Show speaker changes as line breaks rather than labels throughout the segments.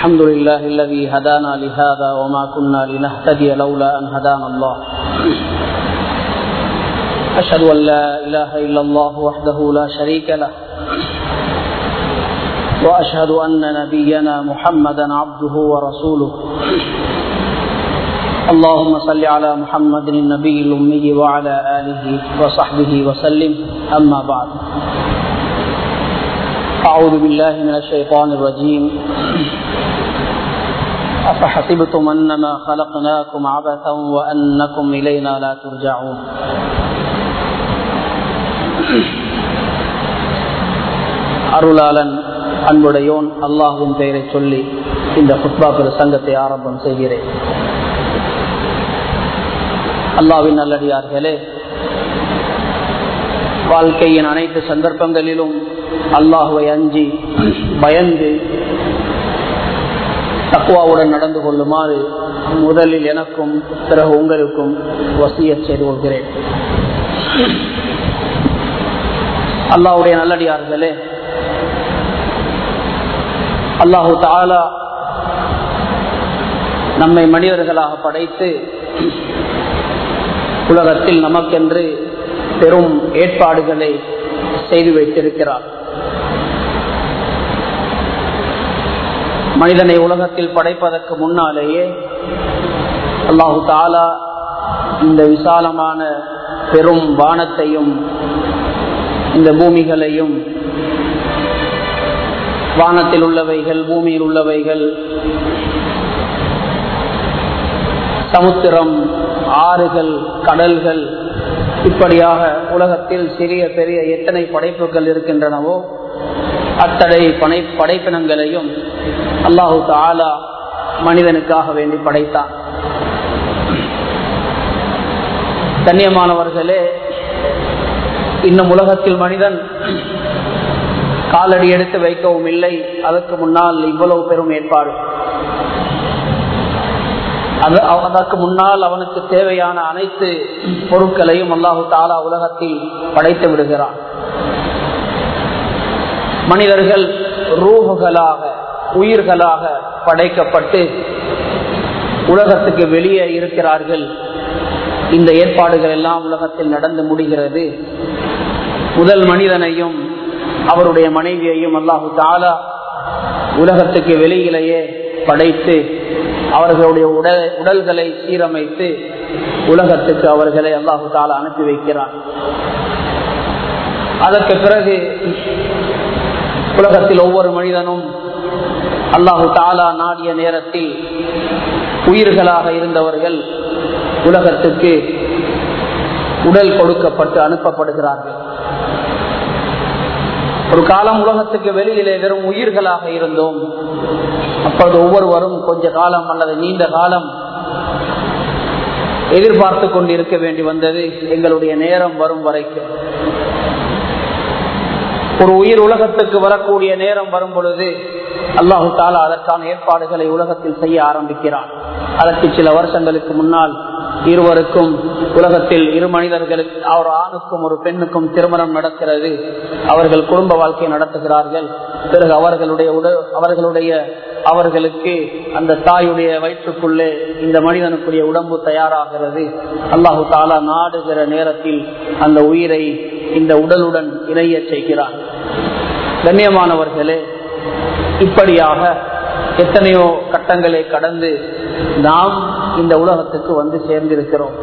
الحمد لله الذي هدانا لهذا وما كنا لنهتدي لولا أن هدانا الله أشهد أن لا إله إلا الله وحده لا شريك له وأشهد أن نبينا محمدا عبده ورسوله اللهم صل على محمد النبي الأمي وعلى آله وصحبه وسلم أما بعد أعوذ بالله من الشيطان الرجيم أفحسبتم أنما خلقناكم عبثا وأنكم إلينا لا ترجعون அருளாளன் அன்புடையோன் அல்லாஹுவின் பெயரை சொல்லி இந்த புத்பா சங்கத்தை ஆரம்பம் செய்கிறேன் அல்லாவின் நல்லடியார்களே வாழ்க்கையின் அனைத்து சந்தர்ப்பங்களிலும் அல்லாஹுவை அஞ்சி பயந்து தக்குவாவுடன் நடந்து கொள்ளுமாறு முதலில் எனக்கும் பிறகு உங்களுக்கும் வசிய செய்து கொள்கிறேன் அல்லாஹுடைய நல்லடியார்களே அல்லாஹு தாலா நம்மை மனிதர்களாக படைத்து உலகத்தில் நமக்கென்று பெரும் ஏற்பாடுகளை செய்து வைத்திருக்கிறார் மனிதனை உலகத்தில் படைப்பதற்கு முன்னாலேயே அல்லாஹு தாலா இந்த விசாலமான பெரும் வானத்தையும் இந்த பூமிகளையும் வானத்தில் உள்ளவைகள் பூமியில் உள்ளவைகள் சமுத்திரம் ஆறுகள் கடல்கள் இப்படியாக உலகத்தில் சிறிய பெரிய எத்தனை படைப்புகள் இருக்கின்றனவோ அத்தனை படை படைப்பினங்களையும் அல்லாஹு தாலா மனிதனுக்காக வேண்டி படைத்தான் கண்ணியமானவர்களே இன்னும் உலகத்தில் மனிதன் காலடி எடுத்து வைக்கவும் இல்லை அதற்கு முன்னால் இவ்வளவு பெரும் ஏற்பாடு அது அதற்கு முன்னால் அவனுக்கு தேவையான அனைத்து பொருட்களையும் அல்லாஹு தாலா உலகத்தில் படைத்து விடுகிறான் மனிதர்கள் ரூகுகளாக உயிர்களாக படைக்கப்பட்டு உலகத்துக்கு வெளியே இருக்கிறார்கள் இந்த ஏற்பாடுகள் எல்லாம் உலகத்தில் நடந்து முடிகிறது முதல் மனிதனையும் அவருடைய மனைவியையும் அல்லாஹு தாலா உலகத்துக்கு வெளியிலேயே படைத்து அவர்களுடைய உடல் உடல்களை சீரமைத்து உலகத்துக்கு அவர்களை அல்லாஹு தாலா அனுப்பி வைக்கிறார் அதற்கு பிறகு உலகத்தில் ஒவ்வொரு மனிதனும் அல்லாஹு தாலா நாடிய நேரத்தில் உயிர்களாக இருந்தவர்கள் உலகத்துக்கு உடல் கொடுக்கப்பட்டு அனுப்பப்படுகிறார்கள் ஒரு காலம் உலகத்துக்கு வெளியிலே வெறும் உயிர்களாக இருந்தோம் அப்பொழுது ஒவ்வொருவரும் கொஞ்ச காலம் அல்லது நீண்ட காலம் எதிர்பார்த்து கொண்டு இருக்க வேண்டி வந்தது எங்களுடைய நேரம் வரும் வரைக்கும் ஒரு உயிர் உலகத்துக்கு வரக்கூடிய நேரம் வரும் பொழுது அல்லாஹு தாலா அதற்கான ஏற்பாடுகளை உலகத்தில் செய்ய ஆரம்பிக்கிறார் அதற்கு சில வருஷங்களுக்கு முன்னால் இருவருக்கும் உலகத்தில் இரு மனிதர்களுக்கு அவர் ஆணுக்கும் ஒரு பெண்ணுக்கும் திருமணம் நடக்கிறது அவர்கள் குடும்ப வாழ்க்கை நடத்துகிறார்கள் பிறகு அவர்களுடைய உடல் அவர்களுடைய அவர்களுக்கு அந்த தாயுடைய வயிற்றுக்குள்ளே இந்த மனிதனுக்குரிய உடம்பு தயாராகிறது அல்லாஹு தாலா நாடுகிற நேரத்தில் அந்த உயிரை இந்த உடலுடன் இணைய செய்கிறார் கண்ணியமானவர்களே இப்படியாக எத்தனையோ கட்டங்களை கடந்து நாம் இந்த உலகத்துக்கு வந்து சேர்ந்திருக்கிறோம்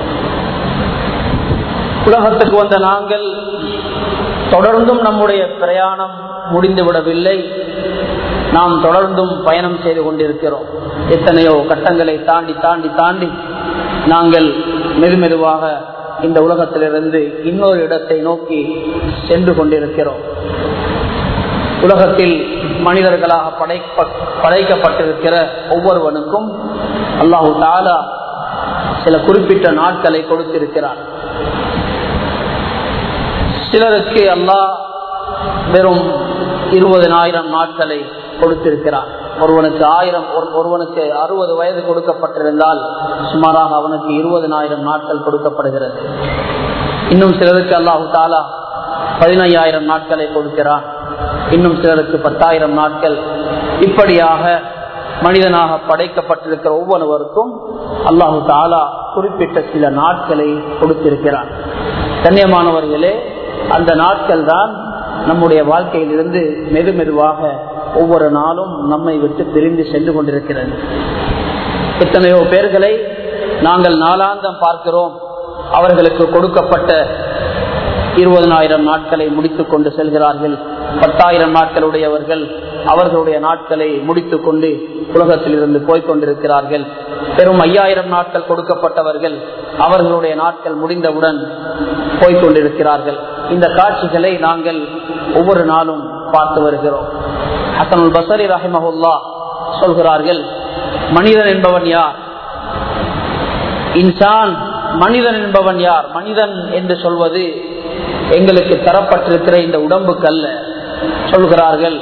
உலகத்துக்கு வந்த நாங்கள் தொடர்ந்தும் நம்முடைய பிரயாணம் முடிந்துவிடவில்லை நாம் தொடர்ந்தும் பயணம் செய்து கொண்டிருக்கிறோம் எத்தனையோ கட்டங்களை தாண்டி தாண்டி தாண்டி நாங்கள் மெதுமெதுவாக இந்த உலகத்திலிருந்து இன்னொரு இடத்தை நோக்கி சென்று கொண்டிருக்கிறோம் உலகத்தில் மனிதர்களாக படைப்ப படைக்கப்பட்டிருக்கிற ஒவ்வொருவனுக்கும் அல்லாஹு தாலா சில குறிப்பிட்ட நாட்களை கொடுத்திருக்கிறார் சிலருக்கு அல்லாஹ் வெறும் இருபதனாயிரம் நாட்களை கொடுத்திருக்கிறார் ஒருவனுக்கு ஆயிரம் ஒருவனுக்கு அறுபது வயது கொடுக்கப்பட்டிருந்தால் சுமாராக அவனுக்கு இருபதனாயிரம் நாட்கள் கொடுக்கப்படுகிறது இன்னும் சிலருக்கு அல்லாஹு தாலா பதினையாயிரம் நாட்களை கொடுக்கிறான் இன்னும் சிலருக்கு பத்தாயிரம் நாட்கள் இப்படியாக மனிதனாக படைக்கப்பட்டிருக்கிற ஒவ்வொருவருக்கும் அல்லாஹு தாலா குறிப்பிட்ட சில நாட்களை கொடுத்திருக்கிறார் கண்ணியமானவர்களே அந்த நாட்கள் தான் நம்முடைய வாழ்க்கையிலிருந்து மெது மெதுவாக ஒவ்வொரு நாளும் நம்மை விட்டு பிரிந்து சென்று கொண்டிருக்கிறது எத்தனையோ பேர்களை நாங்கள் நாளாந்தம் பார்க்கிறோம் அவர்களுக்கு கொடுக்கப்பட்ட இருபதனாயிரம் நாட்களை முடித்துக் கொண்டு செல்கிறார்கள் பத்தாயிரம் நாட்களுடையவர்கள் அவர்களுடைய நாட்களை முடித்துக் கொண்டு உலகத்தில் இருந்து போய்கொண்டிருக்கிறார்கள் பெரும் ஐயாயிரம் நாட்கள் கொடுக்கப்பட்டவர்கள் அவர்களுடைய நாட்கள் முடிந்தவுடன் போய்கொண்டிருக்கிறார்கள் இந்த காட்சிகளை நாங்கள் ஒவ்வொரு நாளும் பார்த்து வருகிறோம் ஹசனுல் பசரி ரஹிமஹுல்லா சொல்கிறார்கள் மனிதன் என்பவன் யார் இன்சான் மனிதன் என்பவன் யார் மனிதன் என்று சொல்வது எங்களுக்கு தரப்பட்டிருக்கிற இந்த உடம்புக்கு அல்ல சொல்கிறார்கள்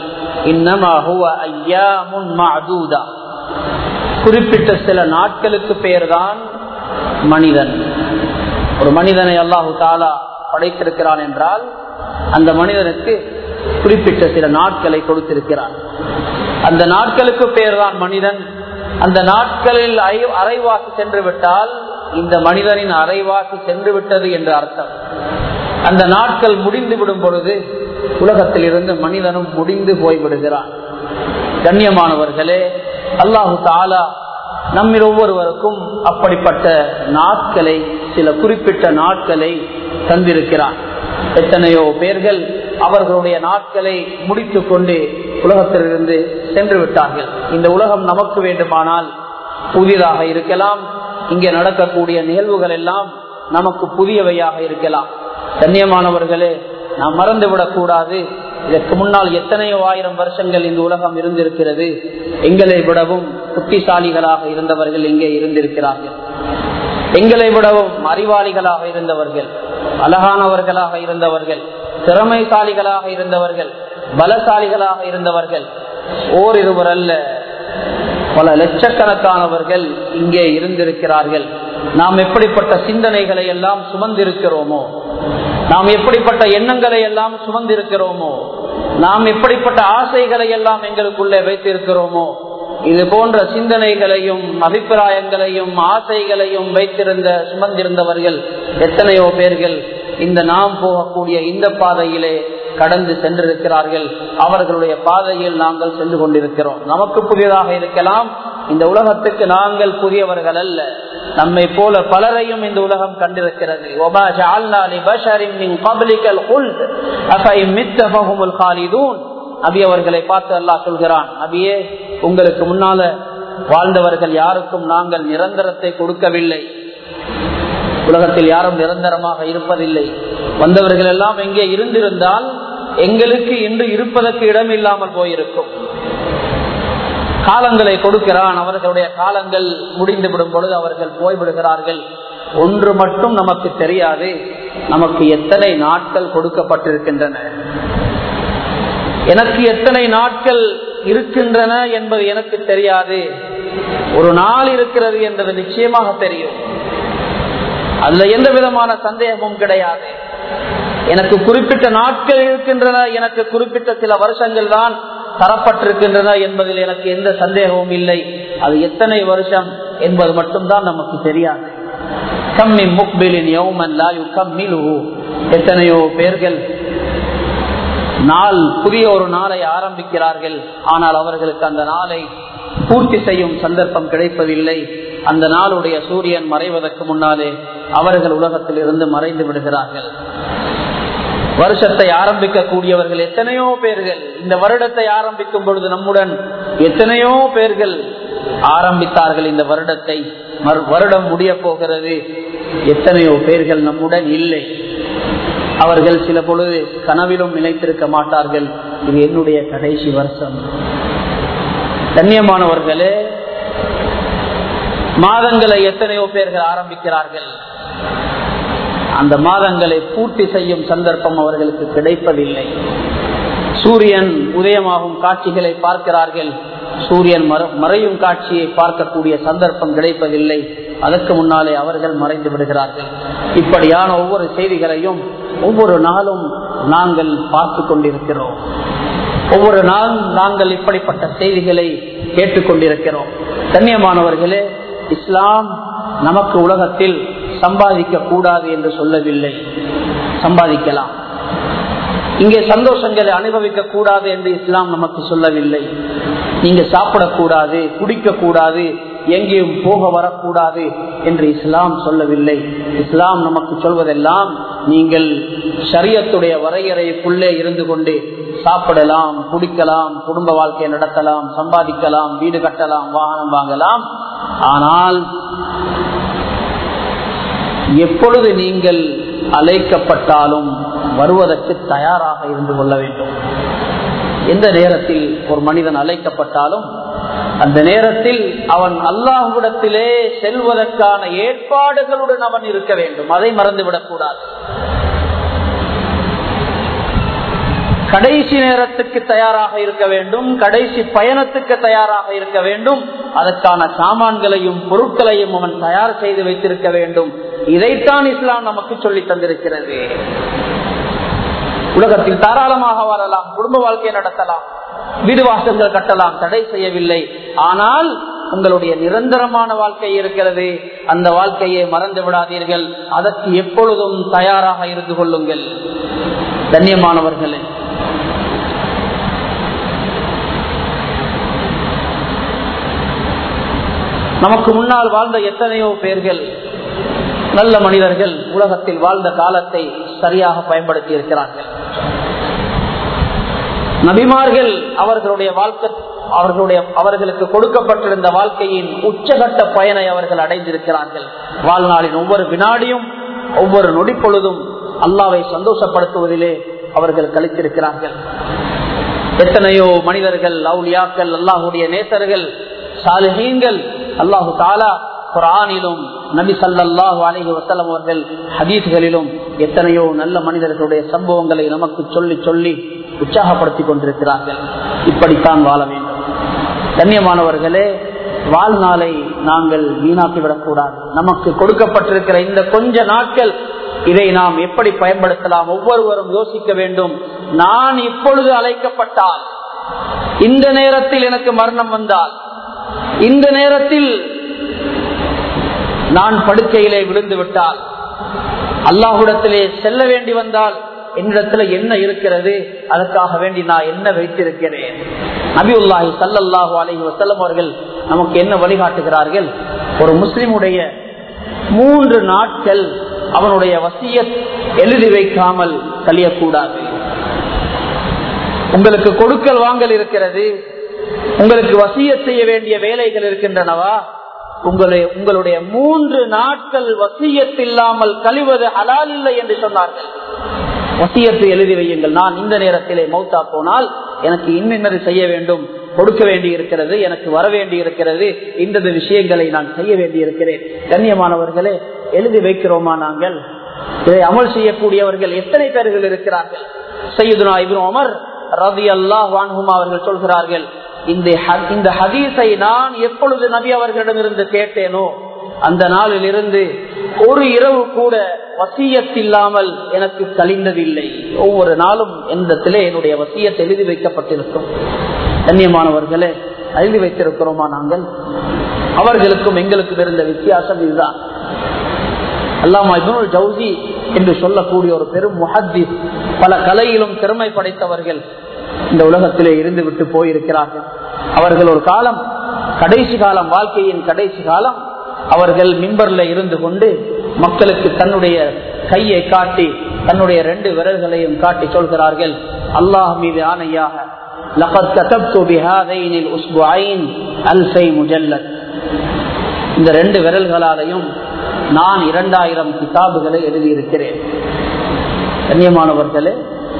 குறிப்பிட்ட சில நாட்களுக்கு பெயர்தான் மனிதன் ஒரு மனிதனை அல்லாஹு தாலா படைத்திருக்கிறான் என்றால் அந்த மனிதனுக்கு குறிப்பிட்ட சில நாட்களை கொடுத்திருக்கிறான் அந்த நாட்களுக்கு பெயர்தான் மனிதன் அந்த நாட்களில் அரைவாசி சென்று விட்டால் இந்த மனிதனின் அரைவாசி சென்று விட்டது என்று அர்த்தம் அந்த நாட்கள் முடிந்து விடும் பொழுது உலகத்தில் இருந்து மனிதனும் முடிந்து போய்விடுகிறான் கண்ணியமானவர்களே அல்லாஹு தாலா நம்மில் ஒவ்வொருவருக்கும் அப்படிப்பட்ட நாட்களை சில குறிப்பிட்ட நாட்களை தந்திருக்கிறான் எத்தனையோ பேர்கள் அவர்களுடைய நாட்களை முடித்துக் கொண்டு உலகத்திலிருந்து சென்று விட்டார்கள் இந்த உலகம் நமக்கு வேண்டுமானால் புதிதாக இருக்கலாம் இங்கே நடக்கக்கூடிய நிகழ்வுகள் எல்லாம் நமக்கு புதியவையாக இருக்கலாம் கண்ணியமானவர்களே நாம் மறந்துவிடக் கூடாது இதற்கு முன்னால் எத்தனையோ ஆயிரம் வருஷங்கள் இந்த உலகம் இருந்திருக்கிறது எங்களை விடவும் புத்திசாலிகளாக இருந்தவர்கள் இங்கே இருந்திருக்கிறார்கள் எங்களை விடவும் அறிவாளிகளாக இருந்தவர்கள் அழகானவர்களாக இருந்தவர்கள் திறமைசாலிகளாக இருந்தவர்கள் பலசாலிகளாக இருந்தவர்கள் ஓரிருவர் அல்ல பல லட்சக்கணக்கானவர்கள் இங்கே இருந்திருக்கிறார்கள் நாம் எப்படிப்பட்ட சிந்தனைகளை எல்லாம் சுமந்திருக்கிறோமோ நாம் எப்படிப்பட்ட எண்ணங்களை எல்லாம் சுமந்திருக்கிறோமோ நாம் எப்படிப்பட்ட ஆசைகளை எல்லாம் எங்களுக்குள்ளே வைத்திருக்கிறோமோ இது போன்ற சிந்தனைகளையும் அபிப்பிராயங்களையும் ஆசைகளையும் வைத்திருந்த சுமந்திருந்தவர்கள் எத்தனையோ பேர்கள் இந்த நாம் போகக்கூடிய இந்த பாதையிலே கடந்து சென்றிருக்கிறார்கள் அவர்களுடைய பாதையில் நாங்கள் சென்று கொண்டிருக்கிறோம் நமக்கு புதியதாக இருக்கலாம் இந்த உலகத்துக்கு நாங்கள் புதியவர்கள் அல்ல நம்மை போல பலரையும் இந்த உலகம் கண்டிருக்கிறது நபி அவர்களை பார்த்து அல்லா சொல்கிறான் நபியே உங்களுக்கு முன்னால வாழ்ந்தவர்கள் யாருக்கும் நாங்கள் நிரந்தரத்தை கொடுக்கவில்லை உலகத்தில் யாரும் நிரந்தரமாக இருப்பதில்லை வந்தவர்கள் எல்லாம் எங்கே இருந்திருந்தால் எங்களுக்கு இன்று இருப்பதற்கு இடம் இல்லாமல் போயிருக்கும் காலங்களை கொடுக்கிறான் அவர்களுடைய காலங்கள் முடிந்து விடும் பொழுது அவர்கள் போய்விடுகிறார்கள் ஒன்று மட்டும் நமக்கு தெரியாது நமக்கு எத்தனை நாட்கள் கொடுக்கப்பட்டிருக்கின்றன எனக்கு எத்தனை நாட்கள் இருக்கின்றன என்பது எனக்கு தெரியாது ஒரு நாள் இருக்கிறது என்பது நிச்சயமாக தெரியும் அதுல எந்த விதமான சந்தேகமும் கிடையாது எனக்கு குறிப்பிட்ட நாட்கள் இருக்கின்றன எனக்கு குறிப்பிட்ட சில வருஷங்கள் தான் தரப்பட்டிருக்கின்றன என்பதில் எனக்கு எந்த சந்தேகமும் இல்லை அது எத்தனை வருஷம் என்பது மட்டும்தான் நமக்கு தெரியாது கம்மி முக்பிலின் எத்தனையோ பேர்கள் நாள் புதிய ஒரு நாளை ஆரம்பிக்கிறார்கள் ஆனால் அவர்களுக்கு அந்த நாளை பூர்த்தி செய்யும் சந்தர்ப்பம் கிடைப்பதில்லை அந்த நாளுடைய சூரியன் மறைவதற்கு முன்னாலே அவர்கள் உலகத்தில் இருந்து மறைந்து விடுகிறார்கள் வருஷத்தை ஆரம்பிக்க கூடியவர்கள் எத்தனையோ பேர்கள் இந்த வருடத்தை ஆரம்பிக்கும் பொழுது நம்முடன் எத்தனையோ பேர்கள் ஆரம்பித்தார்கள் இந்த வருடத்தை வருடம் முடிய போகிறது எத்தனையோ பேர்கள் நம்முடன் இல்லை அவர்கள் சில பொழுது கனவிலும் நினைத்திருக்க மாட்டார்கள் இது என்னுடைய கடைசி வருஷம் கண்ணியமானவர்களே மாதங்களை எத்தனையோ பேர்கள் ஆரம்பிக்கிறார்கள் அந்த மாதங்களை பூர்த்தி செய்யும் சந்தர்ப்பம் அவர்களுக்கு கிடைப்பதில்லை சூரியன் உதயமாகும் காட்சிகளை பார்க்கிறார்கள் சூரியன் மறையும் காட்சியை பார்க்கக்கூடிய சந்தர்ப்பம் கிடைப்பதில்லை அதற்கு முன்னாலே அவர்கள் மறைந்து விடுகிறார்கள் இப்படியான ஒவ்வொரு செய்திகளையும் ஒவ்வொரு நாளும் நாங்கள் பார்த்து கொண்டிருக்கிறோம் ஒவ்வொரு நாளும் நாங்கள் இப்படிப்பட்ட செய்திகளை கேட்டுக்கொண்டிருக்கிறோம் கண்ணியமானவர்களே இஸ்லாம் நமக்கு உலகத்தில் சம்பாதிக்க கூடாது என்று சொல்லவில்லை சம்பாதிக்கலாம் இங்கே சந்தோஷங்களை அனுபவிக்க கூடாது என்று இஸ்லாம் நமக்கு சொல்லவில்லை நீங்க சாப்பிடக்கூடாது குடிக்க கூடாது எங்கேயும் போக வரக்கூடாது என்று இஸ்லாம் சொல்லவில்லை இஸ்லாம் நமக்கு சொல்வதெல்லாம் நீங்கள் சரியத்துடைய வரையறைக்குள்ளே இருந்து கொண்டு சாப்பிடலாம் குடிக்கலாம் குடும்ப வாழ்க்கையை நடத்தலாம் சம்பாதிக்கலாம் வீடு கட்டலாம் வாகனம் வாங்கலாம் ஆனால் எப்பொழுது நீங்கள் அழைக்கப்பட்டாலும் வருவதற்கு தயாராக இருந்து கொள்ள வேண்டும் எந்த நேரத்தில் ஒரு மனிதன் அழைக்கப்பட்டாலும் அந்த நேரத்தில் அவன் அல்லாஹுடத்திலே செல்வதற்கான ஏற்பாடுகளுடன் அவன் இருக்க வேண்டும் அதை மறந்துவிடக் கூடாது கடைசி நேரத்துக்கு தயாராக இருக்க வேண்டும் கடைசி பயணத்துக்கு தயாராக இருக்க வேண்டும் அதற்கான சாமான்களையும் பொருட்களையும் அவன் தயார் செய்து வைத்திருக்க வேண்டும் இதைத்தான் இஸ்லாம் நமக்கு சொல்லி தந்திருக்கிறது உலகத்தில் தாராளமாக வரலாம் குடும்ப வாழ்க்கையை நடத்தலாம் வீடு வாசல்கள் கட்டலாம் தடை செய்யவில்லை ஆனால் உங்களுடைய நிரந்தரமான வாழ்க்கை இருக்கிறது அந்த வாழ்க்கையை மறந்து விடாதீர்கள் அதற்கு எப்பொழுதும் தயாராக இருந்து கொள்ளுங்கள் கண்ணியமானவர்களே நமக்கு முன்னால் வாழ்ந்த எத்தனையோ பேர்கள் நல்ல மனிதர்கள் உலகத்தில் வாழ்ந்த காலத்தை சரியாக பயன்படுத்தி இருக்கிறார்கள் நபிமார்கள் அவர்களுடைய வாழ்க்கை அவர்களுடைய அவர்களுக்கு கொடுக்கப்பட்டிருந்த வாழ்க்கையின் உச்சகட்ட பயனை அவர்கள் அடைந்திருக்கிறார்கள் வாழ்நாளின் ஒவ்வொரு வினாடியும் ஒவ்வொரு நொடிப்பொழுதும் அல்லாவை சந்தோஷப்படுத்துவதிலே அவர்கள் கழித்திருக்கிறார்கள் எத்தனையோ மனிதர்கள் அவுலியாக்கள் அல்லாஹுடைய நேசர்கள் சாலிஹீன்கள் அல்லாஹு தாலா குரானிலும் நபி சல்லாஹு அலஹி வசலம் அவர்கள் ஹதீஸ்களிலும் எத்தனையோ நல்ல மனிதர்களுடைய சம்பவங்களை நமக்கு சொல்லி சொல்லி உற்சாகப்படுத்தி கொண்டிருக்கிறார்கள் இப்படித்தான் வாழ வேண்டும் கண்ணியமானவர்களே வாழ்நாளை நாங்கள் வீணாக்கிவிடக் கூடாது நமக்கு கொடுக்கப்பட்டிருக்கிற இந்த கொஞ்ச நாட்கள் இதை நாம் எப்படி பயன்படுத்தலாம் ஒவ்வொருவரும் யோசிக்க வேண்டும் நான் இப்பொழுது அழைக்கப்பட்டால் இந்த நேரத்தில் எனக்கு மரணம் வந்தால் இந்த நேரத்தில் நான் படுக்கையிலே விழுந்து விட்டால் அல்லாஹுடத்திலே செல்ல வேண்டி வந்தால் என்னிடத்துல என்ன இருக்கிறது அதற்காக வேண்டி நான் என்ன வைத்திருக்கிறேன் நபியுல்லாஹி சல்லல்லாஹு அலஹி வசல்லம் அவர்கள் நமக்கு என்ன வழிகாட்டுகிறார்கள் ஒரு முஸ்லிமுடைய மூன்று நாட்கள் அவனுடைய வசிய எழுதி வைக்காமல் கழியக்கூடாது உங்களுக்கு கொடுக்கல் வாங்கல் இருக்கிறது உங்களுக்கு வசிய செய்ய வேண்டிய வேலைகள் இருக்கின்றனவா உங்களை உங்களுடைய மூன்று நாட்கள் வசியத்தில்லாமல் கழிவது ஹலால் இல்லை என்று சொன்னார்கள் வசியத்தை எழுதி வையுங்கள் நான் இந்த நேரத்திலே மௌத்தா போனால் எனக்கு இன்னின்னது செய்ய வேண்டும் கொடுக்க வேண்டி இருக்கிறது எனக்கு வர வேண்டி இருக்கிறது இந்த விஷயங்களை நான் செய்ய வேண்டி இருக்கிறேன் கண்ணியமானவர்களே எழுதி வைக்கிறோமா நாங்கள் இதை அமல் செய்யக்கூடியவர்கள் எத்தனை பேர்கள் இருக்கிறார்கள் சையதுனா இபின் அமர் ரவி அல்லாஹ் வான்ஹுமா அவர்கள் சொல்கிறார்கள் இந்த ஹதீஸை நான் எப்பொழுது நபி அவர்களிடமிருந்து கேட்டேனோ அந்த நாளில் இருந்து ஒரு இரவு கூட வசியத்தில்லாமல் எனக்கு கழிந்ததில்லை ஒவ்வொரு நாளும் எந்தத்திலே என்னுடைய வசியத்தை எழுதி வைக்கப்பட்டிருக்கும் கண்ணியமானவர்களே எழுதி வைத்திருக்கிறோமா நாங்கள் அவர்களுக்கும் எங்களுக்கும் இருந்த வித்தியாசம் இதுதான் அல்லாமா இபுல் ஜவுசி என்று சொல்லக்கூடிய ஒரு பெரும் முஹத்திஸ் பல கலையிலும் திறமை படைத்தவர்கள் இந்த உலகத்திலே இருந்து விட்டு போயிருக்கிறார்கள் அவர்கள் ஒரு காலம் கடைசி காலம் வாழ்க்கையின் கடைசி காலம் அவர்கள் மிம்பர்ல இருந்து கொண்டு மக்களுக்கு தன்னுடைய கையை காட்டி தன்னுடைய ரெண்டு விரல்களையும் காட்டி சொல்கிறார்கள் அல்லாஹ் மீது ஆணையாக لقد كتبت بهذين الاسبوعين الفي مجلد இந்த ரெண்டு விரல்களாலையும் நான் இரண்டாயிரம் கிதாபுகளை எழுதியிருக்கிறேன் கண்ணியமானவர்களே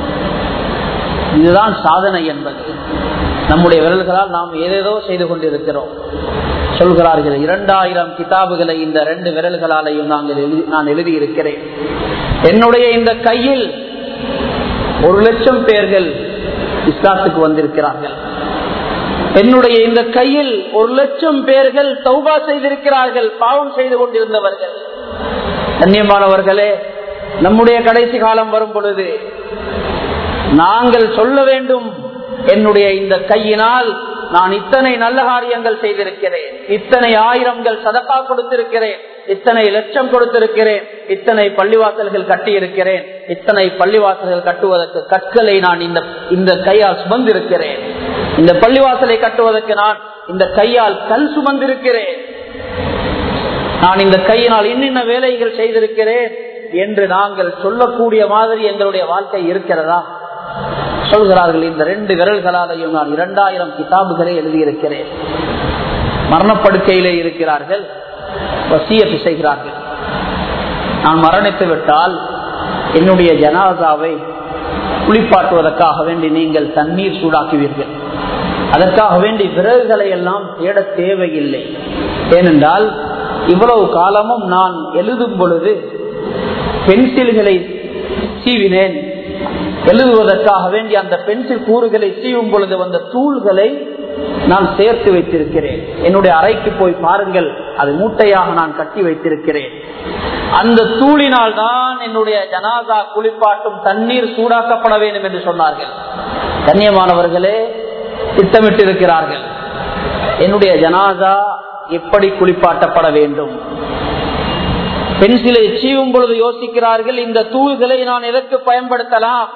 இதுதான் சாதனை என்பது நம்முடைய விரல்களால் நாம் ஏதேதோ செய்து கொண்டிருக்கிறோம் சொல்கிறார்கள் இரண்டாயிரம் கிதாபுகளை இந்த ரெண்டு விரல்களாலையும் நாங்கள் எழுதி நான் எழுதியிருக்கிறேன் என்னுடைய இந்த கையில் ஒரு லட்சம் பேர்கள் இஸ்லாத்துக்கு வந்திருக்கிறார்கள் என்னுடைய இந்த கையில் ஒரு லட்சம் பேர்கள் தௌபா செய்திருக்கிறார்கள் பாவம் செய்து கொண்டிருந்தவர்கள் கண்ணியமானவர்களே நம்முடைய கடைசி காலம் வரும் பொழுது நாங்கள் சொல்ல வேண்டும் என்னுடைய இந்த கையினால் நான் இத்தனை நல்ல காரியங்கள் செய்திருக்கிறேன் இத்தனை ஆயிரங்கள் சதக்கா கொடுத்திருக்கிறேன் இத்தனை லட்சம் கொடுத்திருக்கிறேன் இத்தனை பள்ளிவாசல்கள் கட்டியிருக்கிறேன் இத்தனை பள்ளிவாசல்கள் கட்டுவதற்கு கற்களை நான் இந்த இந்த கையால் சுமந்திருக்கிறேன் இந்த பள்ளிவாசலை கட்டுவதற்கு நான் இந்த கையால் கல் சுமந்திருக்கிறேன் நான் இந்த கையினால் இன்னின்ன வேலைகள் செய்திருக்கிறேன் என்று நாங்கள் சொல்லக்கூடிய மாதிரி எங்களுடைய வாழ்க்கை இருக்கிறதா சொல்கிறார்கள் இந்த ரெண்டு விரல்களாலையும் நான் இரண்டாயிரம் கிதாபுகளை எழுதியிருக்கிறேன் மரணப்படுக்கையிலே இருக்கிறார்கள் வசியத்து செய்கிறார்கள் நான் மரணித்து விட்டால் என்னுடைய ஜனாதாவை குளிப்பாட்டுவதற்காக வேண்டி நீங்கள் தண்ணீர் சூடாக்குவீர்கள் அதற்காக வேண்டி விறகுகளை எல்லாம் தேட தேவையில்லை ஏனென்றால் இவ்வளவு காலமும் நான் எழுதும் பொழுது பென்சில்களை சீவினேன் எழுதுவதற்காக வேண்டி அந்த பென்சில் கூறுகளை சீவும் பொழுது வந்த தூள்களை நான் சேர்த்து வைத்திருக்கிறேன் என்னுடைய அறைக்கு போய் பாருங்கள் அது மூட்டையாக நான் கட்டி வைத்திருக்கிறேன் அந்த தூளினால் தான் என்னுடைய ஜனாதா குளிப்பாட்டும் தண்ணீர் சூடாக்கப்பட வேண்டும் என்று சொன்னார்கள் கண்ணியமானவர்களே திட்டமிட்டிருக்கிறார்கள் என்னுடைய ஜனாதா எப்படி குளிப்பாட்டப்பட வேண்டும் பென்சிலை சீவும் பொழுது யோசிக்கிறார்கள் இந்த தூள்களை நான் எதற்கு பயன்படுத்தலாம்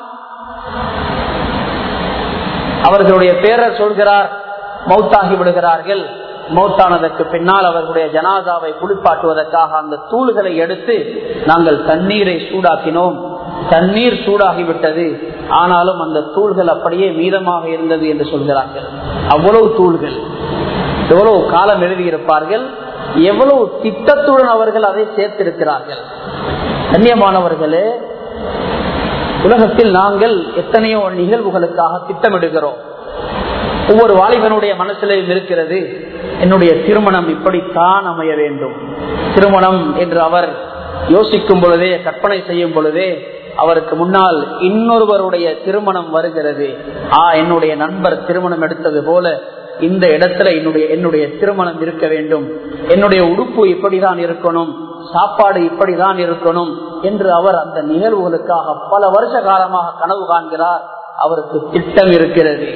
அவர்களுடைய பேரர் சொல்கிறார் மௌத்தாகி விடுகிறார்கள் மௌத்தானதற்கு பின்னால் அவர்களுடைய ஜனாதாவை குளிப்பாட்டுவதற்காக அந்த தூள்களை எடுத்து நாங்கள் தண்ணீரை சூடாக்கினோம் தண்ணீர் சூடாகிவிட்டது ஆனாலும் அந்த தூள்கள் அப்படியே மீதமாக இருந்தது என்று சொல்கிறார்கள் அவ்வளவு தூள்கள் எவ்வளவு காலம் எழுதியிருப்பார்கள் எவ்வளவு திட்டத்துடன் அவர்கள் அதை சேர்த்திருக்கிறார்கள் கண்ணியமானவர்களே உலகத்தில் நாங்கள் எத்தனையோ நிகழ்வுகளுக்காக திட்டமிடுகிறோம் ஒவ்வொரு வாலிபனுடைய மனசிலையும் இருக்கிறது என்னுடைய திருமணம் இப்படித்தான் அமைய வேண்டும் திருமணம் என்று அவர் யோசிக்கும் பொழுதே கற்பனை செய்யும் பொழுதே அவருக்கு முன்னால் இன்னொருவருடைய திருமணம் வருகிறது ஆ என்னுடைய நண்பர் திருமணம் எடுத்தது போல இந்த இடத்துல என்னுடைய என்னுடைய திருமணம் இருக்க வேண்டும் என்னுடைய உடுப்பு இப்படிதான் இருக்கணும் சாப்பாடு இப்படிதான் இருக்கணும் என்று அவர் அந்த நிகழ்வுகளுக்காக பல வருஷ காலமாக கனவு காண்கிறார் அவருக்கு திட்டம் இருக்கிறது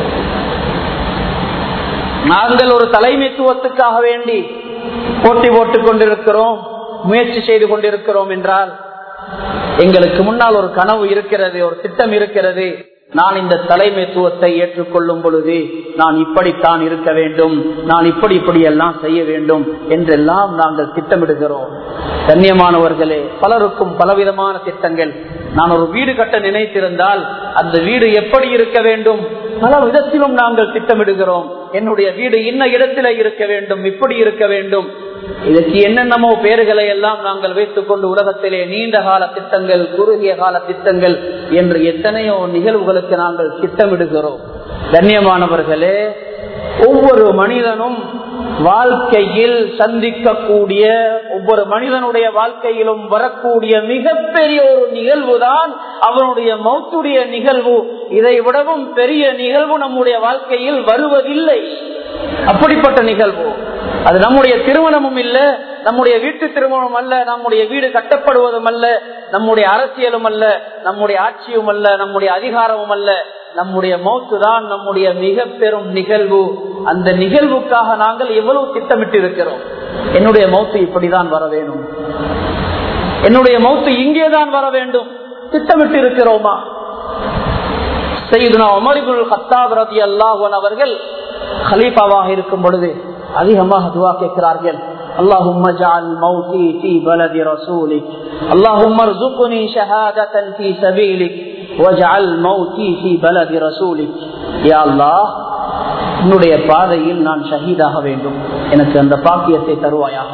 நாங்கள் ஒரு தலைமைத்துவத்துக்காக வேண்டி போட்டி போட்டுக் கொண்டிருக்கிறோம் முயற்சி செய்து கொண்டிருக்கிறோம் என்றால் எங்களுக்கு முன்னால் ஒரு கனவு இருக்கிறது ஒரு திட்டம் இருக்கிறது நான் இந்த தலைமைத்துவத்தை ஏற்றுக்கொள்ளும் பொழுது நான் இப்படித்தான் இருக்க வேண்டும் நான் இப்படி இப்படி எல்லாம் செய்ய வேண்டும் என்றெல்லாம் நாங்கள் திட்டமிடுகிறோம் கண்ணியமானவர்களே பலருக்கும் பலவிதமான திட்டங்கள் நான் ஒரு வீடு கட்ட நினைத்திருந்தால் அந்த வீடு எப்படி இருக்க வேண்டும் பல விதத்திலும் நாங்கள் திட்டமிடுகிறோம் என்னுடைய வீடு இன்ன இடத்தில இருக்க வேண்டும் இப்படி இருக்க வேண்டும் இதற்கு என்னென்னமோ பேர்களை எல்லாம் நாங்கள் வைத்துக் கொண்டு உலகத்திலே நீண்ட கால திட்டங்கள் குறுகிய கால திட்டங்கள் என்று எத்தனையோ நிகழ்வுகளுக்கு நாங்கள் திட்டமிடுகிறோம் கண்ணியமானவர்களே ஒவ்வொரு மனிதனும் வாழ்க்கையில் சந்திக்கக்கூடிய ஒவ்வொரு மனிதனுடைய வாழ்க்கையிலும் வரக்கூடிய மிகப்பெரிய ஒரு நிகழ்வு தான் அவனுடைய மௌத்துடைய நிகழ்வு இதை விடவும் பெரிய நிகழ்வு நம்முடைய வாழ்க்கையில் வருவதில்லை அப்படிப்பட்ட நிகழ்வு அது நம்முடைய திருமணமும் இல்ல நம்முடைய வீட்டு திருமணம் அல்ல நம்முடைய வீடு கட்டப்படுவதும் அல்ல நம்முடைய அரசியலும் அல்ல நம்முடைய ஆட்சியும் அல்ல நம்முடைய அதிகாரமும் அல்ல நம்முடைய மௌத்து தான் நம்முடைய மிக பெரும் நிகழ்வு அந்த நிகழ்வுக்காக நாங்கள் எவ்வளவு திட்டமிட்டு இருக்கிறோம் என்னுடைய மௌத்து இப்படிதான் வர வேணும் என்னுடைய மௌத்து இங்கேதான் வர வேண்டும் திட்டமிட்டு இருக்கிறோமா செய்துனா உமரிபுல் ஹத்தாப் ரதி அல்லாஹன் அவர்கள் ஹலீஃபாவாக இருக்கும் பொழுது அதிகமாக துவா கேட்கிறார்கள் اللهم اجعل موتي في بلد رسولك اللهم ارزقني شهادة في سبيلك واجعل موتي في بلد رسولك يا الله உன்னுடைய பாதையில் நான் ஷஹீதாக வேண்டும் எனக்கு அந்த பாக்கியத்தை தருவாயாக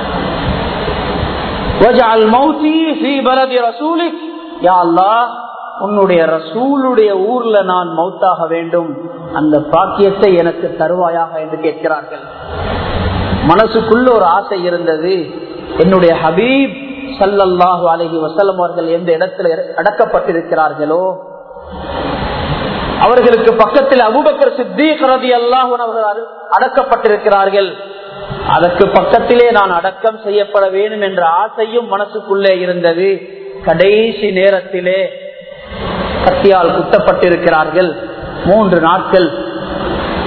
وَاجْعَلْ مَوْتِي فِي بَلَدِ رَسُولِكَ يا الله உன்னுடைய ரசூலுடைய ஊர்ல நான் மௌத்தாக வேண்டும் அந்த பாக்கியத்தை எனக்கு தருவாயாக என்று கேட்கிறார்கள் மனசுக்குள்ள ஒரு ஆசை இருந்தது என்னுடைய ஹபீப் சல்லல்லாஹு அலஹி வசலம் அவர்கள் எந்த இடத்துல அடக்கப்பட்டிருக்கிறார்களோ அவர்களுக்கு பக்கத்தில் அபுபக்கர் சித்தீக் ரதி அல்லாஹன் அவர்கள் அடக்கப்பட்டிருக்கிறார்கள் அதற்கு பக்கத்திலே நான் அடக்கம் செய்யப்பட வேண்டும் என்ற ஆசையும் மனசுக்குள்ளே இருந்தது கடைசி நேரத்திலே கத்தியால் குத்தப்பட்டிருக்கிறார்கள் மூன்று நாட்கள்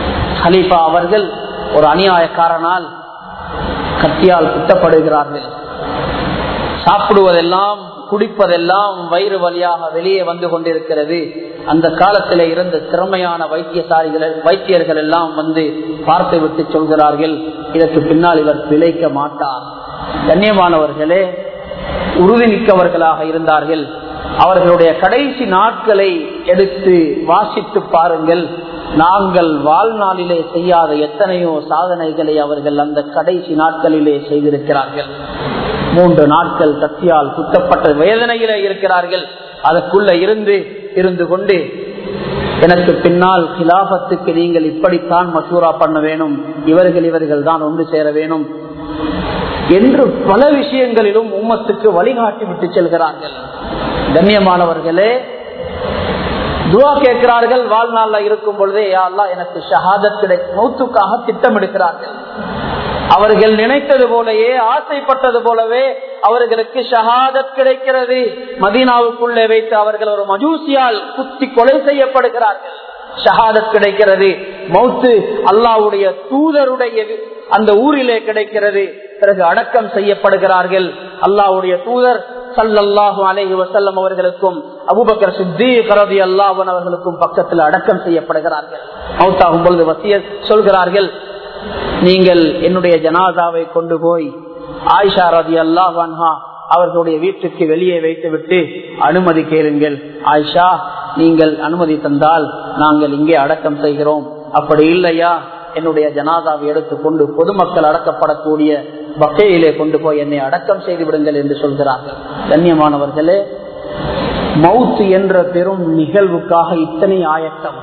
ஹலீஃபா அவர்கள் ஒரு அநியாயக்காரனால் கத்தியால் குத்தப்படுகிறார்கள் சாப்பிடுவதெல்லாம் குடிப்பதெல்லாம் வயிறு வழியாக வெளியே வந்து கொண்டிருக்கிறது அந்த காலத்தில் இருந்த திறமையான வைத்தியசாரிகள் வைத்தியர்கள் எல்லாம் வந்து பார்த்து விட்டு சொல்கிறார்கள் இதற்கு பின்னால் இவர் பிழைக்க மாட்டார் கண்ணியமானவர்களே உறுதிமிக்கவர்களாக இருந்தார்கள் அவர்களுடைய கடைசி நாட்களை எடுத்து வாசித்து பாருங்கள் நாங்கள் வாழ்நாளிலே செய்யாத எத்தனையோ சாதனைகளை அவர்கள் அந்த கடைசி நாட்களிலே செய்திருக்கிறார்கள் மூன்று நாட்கள் கத்தியால் குத்தப்பட்ட வேதனையிலே இருக்கிறார்கள் அதற்குள்ள இருந்து இருந்து கொண்டு எனக்கு பின்னால் கிலாபத்துக்கு நீங்கள் இப்படித்தான் மசூரா பண்ண வேணும் இவர்கள் இவர்கள் தான் ஒன்று சேர வேணும் என்று பல விஷயங்களிலும் உம்மத்துக்கு வழிகாட்டி விட்டு செல்கிறார்கள் கண்ணியமானவர்களே துவா கேட்கிறார்கள் வாழ்நாள்ல இருக்கும் பொழுதே யாழ்லா எனக்கு ஷஹாதத் கிடை மௌத்துக்காக திட்டமிடுகிறார்கள் அவர்கள் நினைத்தது போலவே ஆசைப்பட்டது போலவே அவர்களுக்கு ஷஹாதத் கிடைக்கிறது மதீனாவுக்குள்ளே வைத்து அவர்கள் ஒரு மஜூசியால் குத்தி கொலை செய்யப்படுகிறார்கள் ஷஹாதத் கிடைக்கிறது மௌத்து அல்லாவுடைய தூதருடைய அந்த ஊரிலே கிடைக்கிறது பிறகு அடக்கம் செய்யப்படுகிறார்கள் அல்லாவுடைய தூதர் சல்லல்லாஹு அலைஹி வசல்லம் அவர்களுக்கும் அபுபக்கர் சித்தி கரதி அல்லாஹன் அவர்களுக்கும் பக்கத்தில் அடக்கம் செய்யப்படுகிறார்கள் மௌத்தாகும் பொழுது வசிய சொல்கிறார்கள் நீங்கள் என்னுடைய ஜனாதாவை கொண்டு போய் ஆயிஷா ரதி அல்லாஹா அவர்களுடைய வீட்டுக்கு வெளியே வைத்துவிட்டு அனுமதி கேளுங்கள் ஆயிஷா நீங்கள் அனுமதி தந்தால் நாங்கள் இங்கே அடக்கம் செய்கிறோம் அப்படி இல்லையா என்னுடைய ஜனாதாவை எடுத்துக்கொண்டு பொதுமக்கள் அடக்கப்படக்கூடிய வகையிலே கொண்டு போய் என்னை அடக்கம் செய்து விடுங்கள் என்று சொல்கிறார்கள் கண்ணியமானவர்களே மவுத் என்ற பெரும் நிகழ்வுக்காக இத்தனை ஆயத்தம்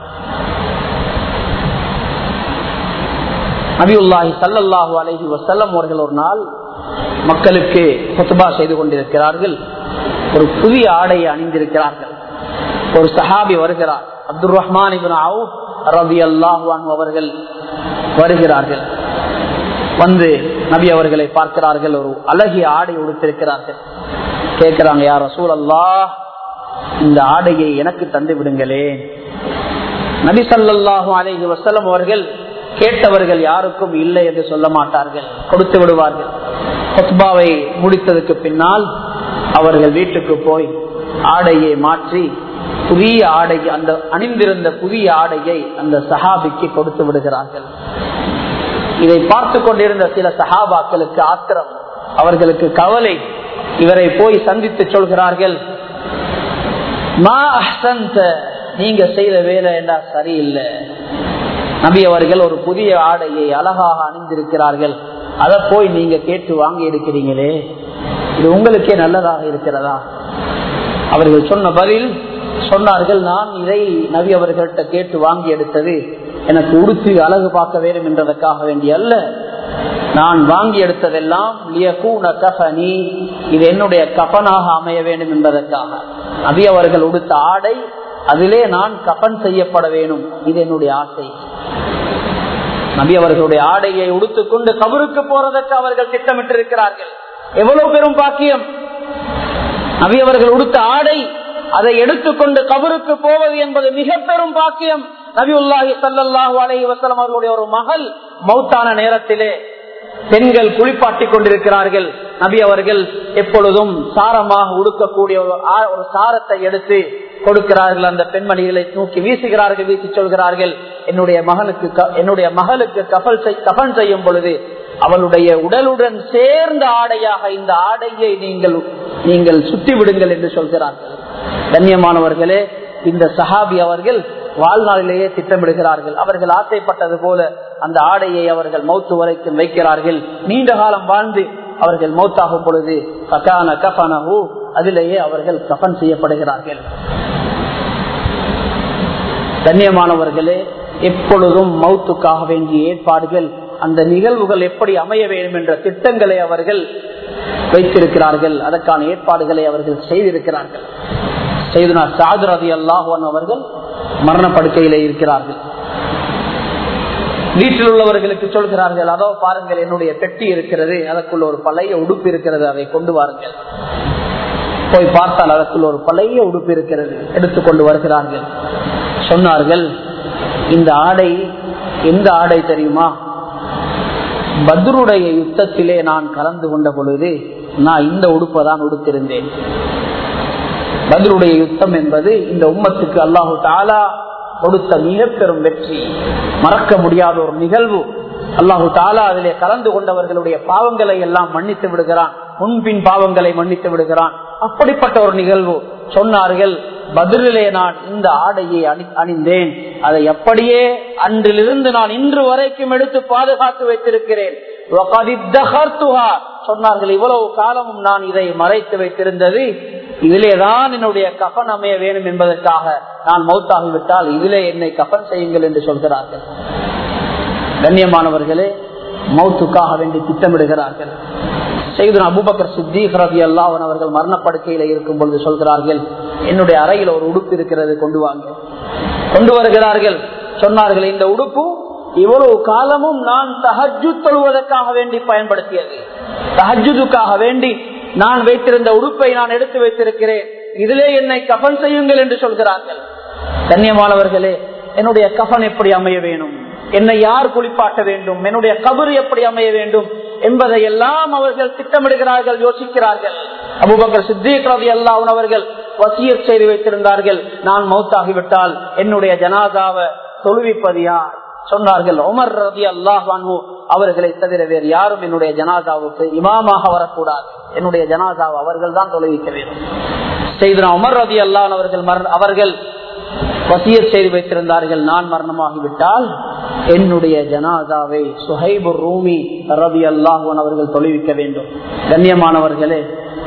நபியுல்லாஹி சல்லல்லாஹு அலஹி வசல்லம் அவர்கள் ஒரு நாள் மக்களுக்கு கொத்துபா செய்து கொண்டிருக்கிறார்கள் ஒரு புதிய ஆடையை அணிந்திருக்கிறார்கள் ஒரு சஹாபி வருகிறார் அப்துல் ரஹ்மான் ரபி அல்லாஹான் அவர்கள் வருகிறார்கள் வந்து நபி அவர்களை பார்க்கிறார்கள் ஒரு அழகிய ஆடை உடுத்திருக்கிறார்கள் கேட்கிறாங்க யார் ரசூல் அல்லா இந்த ஆடையை எனக்கு தந்து விடுங்களே நபி சல்லாஹூ அலைஹி வசலம் அவர்கள் கேட்டவர்கள் யாருக்கும் இல்லை என்று சொல்ல மாட்டார்கள் கொடுத்து விடுவார்கள் கொத்பாவை முடித்ததுக்கு பின்னால் அவர்கள் வீட்டுக்கு போய் ஆடையை மாற்றி புதிய ஆடை அந்த அணிந்திருந்த புதிய ஆடையை அந்த சஹாபிக்கு கொடுத்து விடுகிறார்கள் இதை பார்த்து கொண்டிருந்த சில சஹாபாக்களுக்கு ஆத்திரம் அவர்களுக்கு கவலை இவரை போய் சந்தித்து சொல்கிறார்கள் நீங்க செய்த வேலை என்ன சரியில்லை நபி அவர்கள் ஒரு புதிய ஆடையை அழகாக அணிந்திருக்கிறார்கள் அதை போய் நீங்க கேட்டு வாங்கி இருக்கிறீங்களே இது உங்களுக்கே நல்லதாக இருக்கிறதா அவர்கள் சொன்ன பதில் சொன்னார்கள் நான் இதை நபி அவர்கள்ட்ட கேட்டு வாங்கி எடுத்தது எனக்கு உடுத்தி அழகு பார்க்க வேண்டும் என்றதற்காக வேண்டிய அல்ல நான் வாங்கி எடுத்ததெல்லாம் இது என்னுடைய கபனாக அமைய வேண்டும் என்பதற்காக நபி அவர்கள் உடுத்த ஆடை அதிலே நான் கபன் செய்யப்பட வேண்டும் இது என்னுடைய ஆசை நபி அவர்களுடைய ஆடையை உடுத்துக்கொண்டு கபருக்கு போறதற்கு அவர்கள் திட்டமிட்டிருக்கிறார்கள் எவ்வளவு பெரும் பாக்கியம் நபி அவர்கள் உடுத்த ஆடை அதை எடுத்துக்கொண்டு கபருக்கு போவது என்பது மிக பெரும் பாக்கியம் நபி உல்லாஹி சல்லாஹூ அலஹி வசலம் அவர்களுடைய ஒரு மகள் மௌத்தான நேரத்திலே பெண்கள் குளிப்பாட்டி கொண்டிருக்கிறார்கள் நபி அவர்கள் எப்பொழுதும் சாரமாக உடுக்கக்கூடிய ஒரு சாரத்தை எடுத்து கொடுக்கிறார்கள் அந்த பெண்மணிகளை தூக்கி வீசுகிறார்கள் வீசி சொல்கிறார்கள் என்னுடைய மகனுக்கு என்னுடைய மகளுக்கு கபல் கபன் செய்யும் பொழுது அவளுடைய உடலுடன் சேர்ந்த ஆடையாக இந்த ஆடையை நீங்கள் நீங்கள் சுத்தி விடுங்கள் என்று சொல்கிறார்கள் கண்ணியமானவர்களே இந்த சஹாபி அவர்கள் வாழ்நாளிலேயே திட்டமிடுகிறார்கள் அவர்கள் ஆசைப்பட்டது போல அந்த ஆடையை அவர்கள் மௌத்து வரைக்கும் வைக்கிறார்கள் நீண்ட காலம் வாழ்ந்து அவர்கள் மௌத்தாகும் பொழுது ககான கஃபனஹு அதிலேயே அவர்கள் கஃபன் செய்யப்படுகிறார்கள் கண்ணியமானவர்களே எப்பொழுதும் மௌத்துக்காக வேண்டிய ஏற்பாடுகள் அந்த நிகழ்வுகள் எப்படி அமைய வேண்டும் என்ற திட்டங்களை அவர்கள் வைத்திருக்கிறார்கள் அதற்கான ஏற்பாடுகளை அவர்கள் செய்திருக்கிறார்கள் செய்தனா சாதுரதி அல்லாஹன் அவர்கள் மரணப்படுக்கையிலே இருக்கிறார்கள் வீட்டில் உள்ளவர்களுக்கு சொல்கிறார்கள் அதோ பாருங்கள் என்னுடைய பெட்டி இருக்கிறது அதற்குள்ள ஒரு பழைய உடுப்பு இருக்கிறது அதை கொண்டு வாருங்கள் போய் பார்த்தால் அதற்குள்ள ஒரு பழைய உடுப்பு இருக்கிறது எடுத்துக்கொண்டு வருகிறார்கள் சொன்னார்கள் இந்த ஆடை எந்த ஆடை தெரியுமா பத்ருடைய யுத்தத்திலே நான் கலந்து கொண்ட பொழுது நான் இந்த உடுப்பை தான் உடுத்திருந்தேன் பத்ருடைய யுத்தம் என்பது இந்த உம்மத்துக்கு அல்லாஹு தாலா கொடுத்த மிக பெரும் வெற்றி மறக்க முடியாத ஒரு நிகழ்வு அல்லாஹு தாலா அதிலே கலந்து கொண்டவர்களுடைய பாவங்களை எல்லாம் மன்னித்து விடுகிறான் முன்பின் பாவங்களை மன்னித்து விடுகிறான் அப்படிப்பட்ட ஒரு நிகழ்வு சொன்னார்கள் பதிலே நான் இந்த ஆடையை அணி அணிந்தேன் அதை அப்படியே அன்றிலிருந்து நான் இன்று வரைக்கும் எடுத்து பாதுகாத்து வைத்திருக்கிறேன் சொன்னார்கள் இவ்வளவு காலமும் நான் இதை மறைத்து வைத்திருந்தது இதிலேதான் என்னுடைய கஃன் அமைய வேண்டும் என்பதற்காக நான் மௌத்தாகிவிட்டால் இதிலே என்னை கஃன் செய்யுங்கள் என்று சொல்கிறார்கள் கண்ணியமானவர்களே மௌத்துக்காக வேண்டி திட்டமிடுகிறார்கள் செய்து அபுபக்கர் சித்திக் ரவி அல்லாவன் அவர்கள் மரணப்படுக்கையில இருக்கும் பொழுது சொல்கிறார்கள் என்னுடைய அறையில் ஒரு உடுப்பு இருக்கிறது கொண்டு வாங்க கொண்டு வருகிறார்கள் சொன்னார்கள் இந்த உடுப்பு இவ்வளவு காலமும் நான் தஹஜு தொழுவதற்காக வேண்டி பயன்படுத்தியது தஹஜுக்காக வேண்டி நான் வைத்திருந்த உடுப்பை நான் எடுத்து வைத்திருக்கிறேன் இதிலே என்னை கஃன் செய்யுங்கள் என்று சொல்கிறார்கள் கண்ணியமானவர்களே என்னுடைய கஃன் எப்படி அமைய வேணும் என்னை யார் குளிப்பாட்ட வேண்டும் என்னுடைய கபரு எப்படி அமைய வேண்டும் என்பதை எல்லாம் அவர்கள் திட்டமிடுகிறார்கள் யோசிக்கிறார்கள் அபுபக்கர் சித்திக் ரவி அல்லாஹன் அவர்கள் வசியர் செய்து வைத்திருந்தார்கள் நான் மௌத்தாகிவிட்டால் என்னுடைய ஜனாதாவை தொழுவிப்பது யார் சொன்னார்கள் உமர் ரதி அல்லாஹானு அவர்களை தவிர வேறு யாரும் என்னுடைய ஜனாதாவுக்கு இமாமாக வரக்கூடாது என்னுடைய ஜனாதாவை அவர்கள் தான் தொலைவிக்க வேண்டும் செய்தனா உமர் ரதி அல்லான் அவர்கள் அவர்கள் வசியர் செய்து வைத்திருந்தார்கள் நான் மரணமாகிவிட்டால் என்னுடைய ஜனாதாவை சுஹைபுர் ரூமி ரவி அல்லாஹன் அவர்கள் தொலைவிக்க வேண்டும் கண்ணியமானவர்களே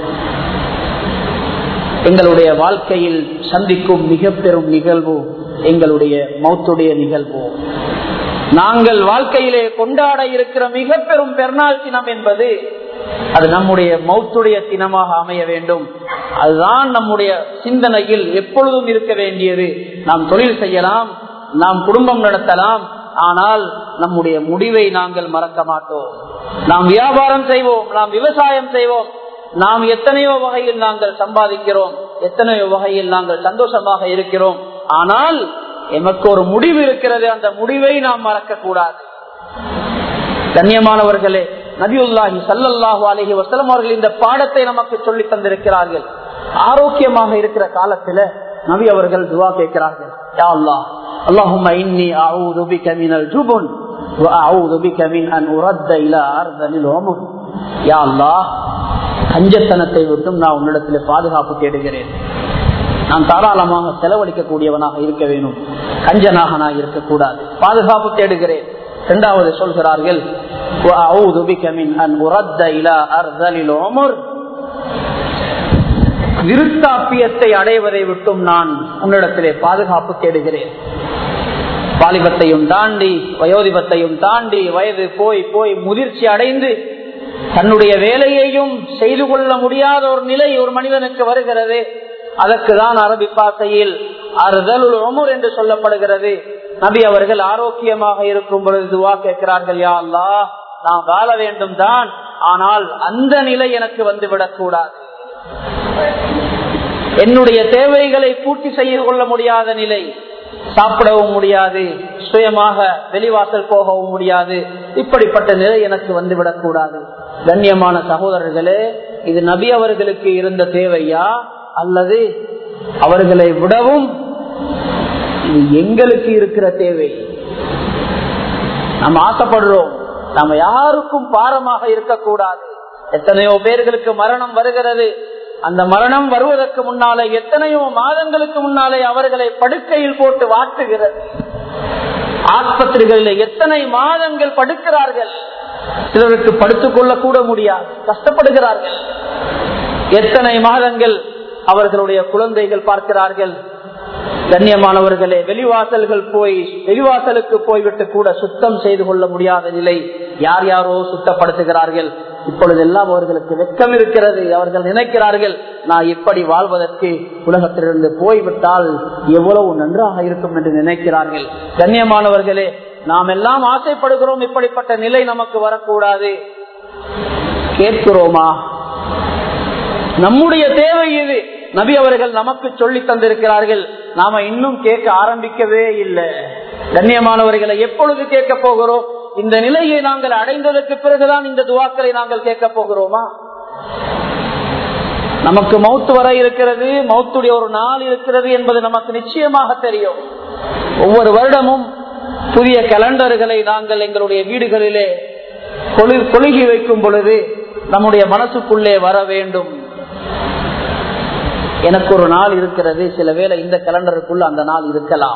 எங்களுடைய வாழ்க்கையில் சந்திக்கும் மிக பெரும் நிகழ்வு எங்களுடைய மௌத்துடைய நிகழ்வு நாங்கள் வாழ்க்கையிலே கொண்டாட இருக்கிற மிக பெரும் பெருநாள் தினம் என்பது அது நம்முடைய மௌத்துடைய தினமாக அமைய வேண்டும் அதுதான் நம்முடைய சிந்தனையில் எப்பொழுதும் இருக்க வேண்டியது நாம் தொழில் செய்யலாம் நாம் குடும்பம் நடத்தலாம் ஆனால் நம்முடைய முடிவை நாங்கள் மறக்க மாட்டோம் நாம் வியாபாரம் செய்வோம் நாம் விவசாயம் செய்வோம் நாம் எத்தனையோ வகையில் நாங்கள் சம்பாதிக்கிறோம் எத்தனையோ வகையில் நாங்கள் சந்தோஷமாக இருக்கிறோம் ஆனால் எமக்கு ஒரு முடிவு இருக்கிறது அந்த முடிவை நாம் மறக்க கூடாது கண்ணியமானவர்களே நபியுல்லாஹி சல்லல்லாஹு அலஹி வசலம் அவர்கள் இந்த பாடத்தை நமக்கு சொல்லி தந்திருக்கிறார்கள் ஆரோக்கியமாக இருக்கிற காலத்துல நபி அவர்கள் துவா கேட்கிறார்கள் யா அல்லாஹ் اللهم إني أعوذ بك من الجبن وأعوذ بك من أن أرد إلى أرض العمر يا الله கஞ்சத்தனத்தை விட்டும் நான் உன்னிடத்தில் பாதுகாப்பு தேடுகிறேன் நான் தாராளமாக செலவழிக்கக்கூடியவனாக இருக்க வேணும் கஞ்சனாக நான் இருக்கக்கூடாது பாதுகாப்பு தேடுகிறேன் இரண்டாவது சொல்கிறார்கள் விருத்தாப்பியத்தை அடைவதை விட்டும் நான் உன்னிடத்திலே பாதுகாப்பு தேடுகிறேன் வாலிபத்தையும் தாண்டி வயோதிபத்தையும் தாண்டி வயது போய் போய் முதிர்ச்சி அடைந்து தன்னுடைய வேலையையும் செய்து கொள்ள முடியாத ஒரு நிலை ஒரு மனிதனுக்கு வருகிறது அதற்கு தான் அரபி பாசையில் அறுதலுள் ஒமுர் என்று சொல்லப்படுகிறது நபி அவர்கள் ஆரோக்கியமாக இருக்கும் பொழுது துவா கேட்கிறார்கள் யா அல்லா நான் வாழ வேண்டும் தான் ஆனால் அந்த நிலை எனக்கு வந்துவிடக் கூடாது என்னுடைய தேவைகளை பூர்த்தி செய்து கொள்ள முடியாத நிலை சாப்பிடவும் முடியாது சுயமாக வெளிவாசல் போகவும் முடியாது இப்படிப்பட்ட நிலை எனக்கு வந்துவிடக் கூடாது கண்ணியமான சகோதரர்களே இது நபி அவர்களுக்கு இருந்த தேவையா அல்லது அவர்களை விடவும் இது எங்களுக்கு இருக்கிற தேவை நாம் ஆசைப்படுறோம் நம்ம யாருக்கும் பாரமாக இருக்கக்கூடாது எத்தனையோ பேர்களுக்கு மரணம் வருகிறது அந்த மரணம் வருவதற்கு முன்னாலே எத்தனையோ மாதங்களுக்கு முன்னாலே அவர்களை படுக்கையில் போட்டு வாட்டுகிறது ஆஸ்பத்திரிகளில் எத்தனை மாதங்கள் படுக்கிறார்கள் சிலருக்கு படுத்துக் கொள்ள கூட முடியாது கஷ்டப்படுகிறார்கள் எத்தனை மாதங்கள் அவர்களுடைய குழந்தைகள் பார்க்கிறார்கள் கண்ணியமானவர்களே வெளிவாசல்கள் போய் வெளிவாசலுக்கு போய்விட்டு கூட சுத்தம் செய்து கொள்ள முடியாத நிலை யார் யாரோ சுத்தப்படுத்துகிறார்கள் இப்பொழுதெல்லாம் அவர்களுக்கு வெக்கம் இருக்கிறது அவர்கள் நினைக்கிறார்கள் நான் இப்படி வாழ்வதற்கு உலகத்திலிருந்து போய்விட்டால் எவ்வளவு நன்றாக இருக்கும் என்று நினைக்கிறார்கள் கண்ணியமானவர்களே நாம் எல்லாம் ஆசைப்படுகிறோம் இப்படிப்பட்ட நிலை நமக்கு வரக்கூடாது கேட்கிறோமா நம்முடைய தேவை இது நபி அவர்கள் நமக்கு சொல்லி தந்திருக்கிறார்கள் நாம இன்னும் கேட்க ஆரம்பிக்கவே இல்லை கண்ணியமானவர்களை எப்பொழுது கேட்க போகிறோம் இந்த நிலையை நாங்கள் அடைந்ததற்கு பிறகுதான் இந்த துவாக்களை நாங்கள் கேட்க போகிறோமா நமக்கு மௌத்து வர இருக்கிறது மௌத்துடைய ஒரு நாள் இருக்கிறது என்பது நமக்கு நிச்சயமாக தெரியும் ஒவ்வொரு வருடமும் புதிய கலண்டர்களை நாங்கள் எங்களுடைய வீடுகளிலே கொழுகி வைக்கும் பொழுது நம்முடைய மனசுக்குள்ளே வர வேண்டும் எனக்கு ஒரு நாள் இருக்கிறது சில வேளை இந்த கலண்டருக்குள்ள அந்த நாள் இருக்கலாம்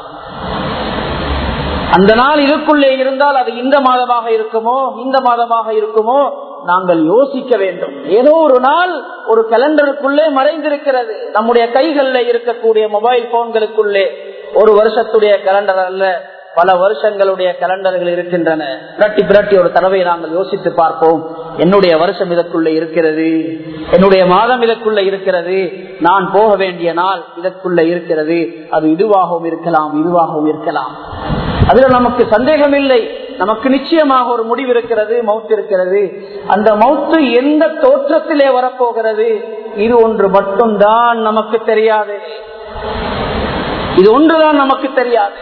அந்த நாள் இதுக்குள்ளே இருந்தால் அது இந்த மாதமாக இருக்குமோ இந்த மாதமாக இருக்குமோ நாங்கள் யோசிக்க வேண்டும் ஏதோ ஒரு நாள் ஒரு கலண்டருக்குள்ளே மறைந்திருக்கிறது நம்முடைய கைகளில் இருக்கக்கூடிய மொபைல் போன்களுக்குள்ளே ஒரு வருஷத்துடைய கலண்டர் அல்ல பல வருஷங்களுடைய கலண்டர்கள் இருக்கின்றன பிரட்டி பிரட்டி ஒரு தடவை நாங்கள் யோசித்து பார்ப்போம் என்னுடைய வருஷம் இதற்குள்ள இருக்கிறது என்னுடைய மாதம் இதற்குள்ள இருக்கிறது நான் போக வேண்டிய நாள் இதற்குள்ள இருக்கிறது அது இதுவாகவும் இருக்கலாம் இதுவாகவும் இருக்கலாம் அதுல நமக்கு சந்தேகம் இல்லை நமக்கு நிச்சயமாக ஒரு முடிவு இருக்கிறது மவுத்து இருக்கிறது அந்த மவுத்து எந்த தோற்றத்திலே வரப்போகிறது இது ஒன்று மட்டும்தான் நமக்கு தெரியாது இது ஒன்றுதான் நமக்கு தெரியாது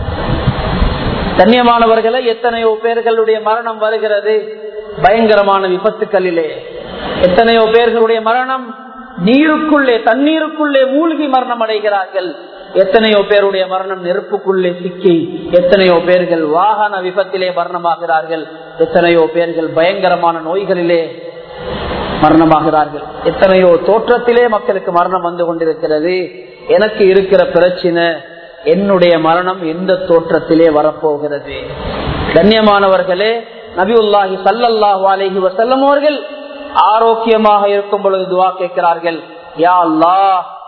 கண்ணியமானவர்களை எத்தனையோ பேர்களுடைய மரணம் வருகிறது பயங்கரமான விபத்துக்களிலே எத்தனையோ பேர்களுடைய மரணம் நீருக்குள்ளே தண்ணீருக்குள்ளே மூழ்கி மரணம் அடைகிறார்கள் எத்தனையோ பேருடைய மரணம் நெருப்புக்குள்ளே சிக்கி எத்தனையோ பேர்கள் வாகன விபத்திலே மரணமாகிறார்கள் எத்தனையோ பேர்கள் பயங்கரமான நோய்களிலே மரணமாகிறார்கள் எத்தனையோ தோற்றத்திலே மக்களுக்கு மரணம் வந்து கொண்டிருக்கிறது எனக்கு இருக்கிற பிரச்சனை என்னுடைய மரணம் எந்த தோற்றத்திலே வரப்போகிறது கண்ணியமானவர்களே நபியுல்லாஹி சல்லல்லாஹு அலஹி வசல்லம் அவர்கள் ஆரோக்கியமாக இருக்கும் பொழுது துவா கேட்கிறார்கள் யா அல்லா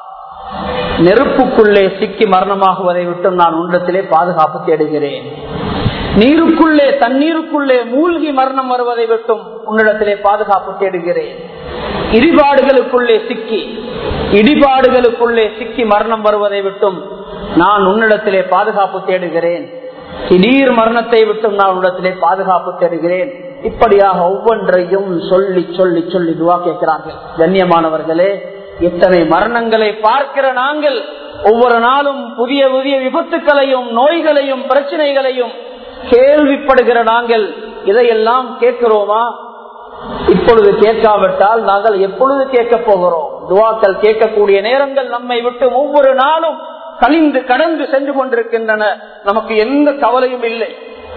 நெருப்புக்குள்ளே சிக்கி மரணமாகுவதை விட்டு நான் உண்டத்திலே பாதுகாப்பு தேடுகிறேன் நீருக்குள்ளே தண்ணீருக்குள்ளே மூழ்கி மரணம் வருவதை விட்டும் உன்னிடத்திலே பாதுகாப்பு தேடுகிறேன் இடிபாடுகளுக்குள்ளே சிக்கி இடிபாடுகளுக்குள்ளே சிக்கி மரணம் வருவதை விட்டும் நான் உன்னிடத்திலே பாதுகாப்பு தேடுகிறேன் திடீர் மரணத்தை விட்டும் நான் உன்னிடத்திலே பாதுகாப்பு தேடுகிறேன் இப்படியாக ஒவ்வொன்றையும் சொல்லி சொல்லி சொல்லி துவா கேட்கிறார்கள் கண்ணியமானவர்களே இத்தனை மரணங்களை பார்க்கிற நாங்கள் ஒவ்வொரு நாளும் புதிய புதிய விபத்துக்களையும் நோய்களையும் பிரச்சனைகளையும் கேள்விப்படுகிற நாங்கள் இதையெல்லாம் கேட்கிறோமா இப்பொழுது கேட்காவிட்டால் நாங்கள் எப்பொழுது கேட்க போகிறோம் துவாக்கள் கேட்கக்கூடிய நேரங்கள் நம்மை விட்டு ஒவ்வொரு நாளும் கழிந்து கடந்து சென்று கொண்டிருக்கின்றன நமக்கு எந்த கவலையும் இல்லை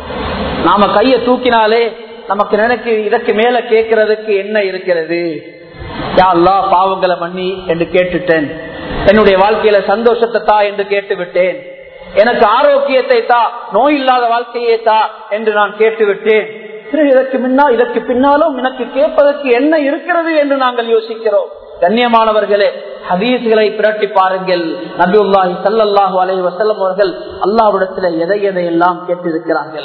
நாம கையை தூக்கினாலே நமக்கு நினைக்கு இதற்கு மேல கேட்கறதுக்கு என்ன இருக்கிறது யாழ்லா பாவங்களை மன்னி என்று கேட்டுட்டேன் என்னுடைய வாழ்க்கையில சந்தோஷத்தை தா என்று கேட்டு விட்டேன் எனக்கு ஆரோக்கியத்தை தா நோய் இல்லாத வாழ்க்கையை தா என்று நான் கேட்டு விட்டேன் இதற்கு முன்னா இதற்கு பின்னாலும் எனக்கு கேட்பதற்கு என்ன இருக்கிறது என்று நாங்கள் யோசிக்கிறோம் கண்ணியமானவர்களே ஹதீஸ்களை பிரட்டி பாருங்கள் நபியுல்லாஹி சல்லாஹூ அலை வசல்லம் அவர்கள் அல்லாவிடத்தில் எதை எதையெல்லாம் கேட்டிருக்கிறார்கள்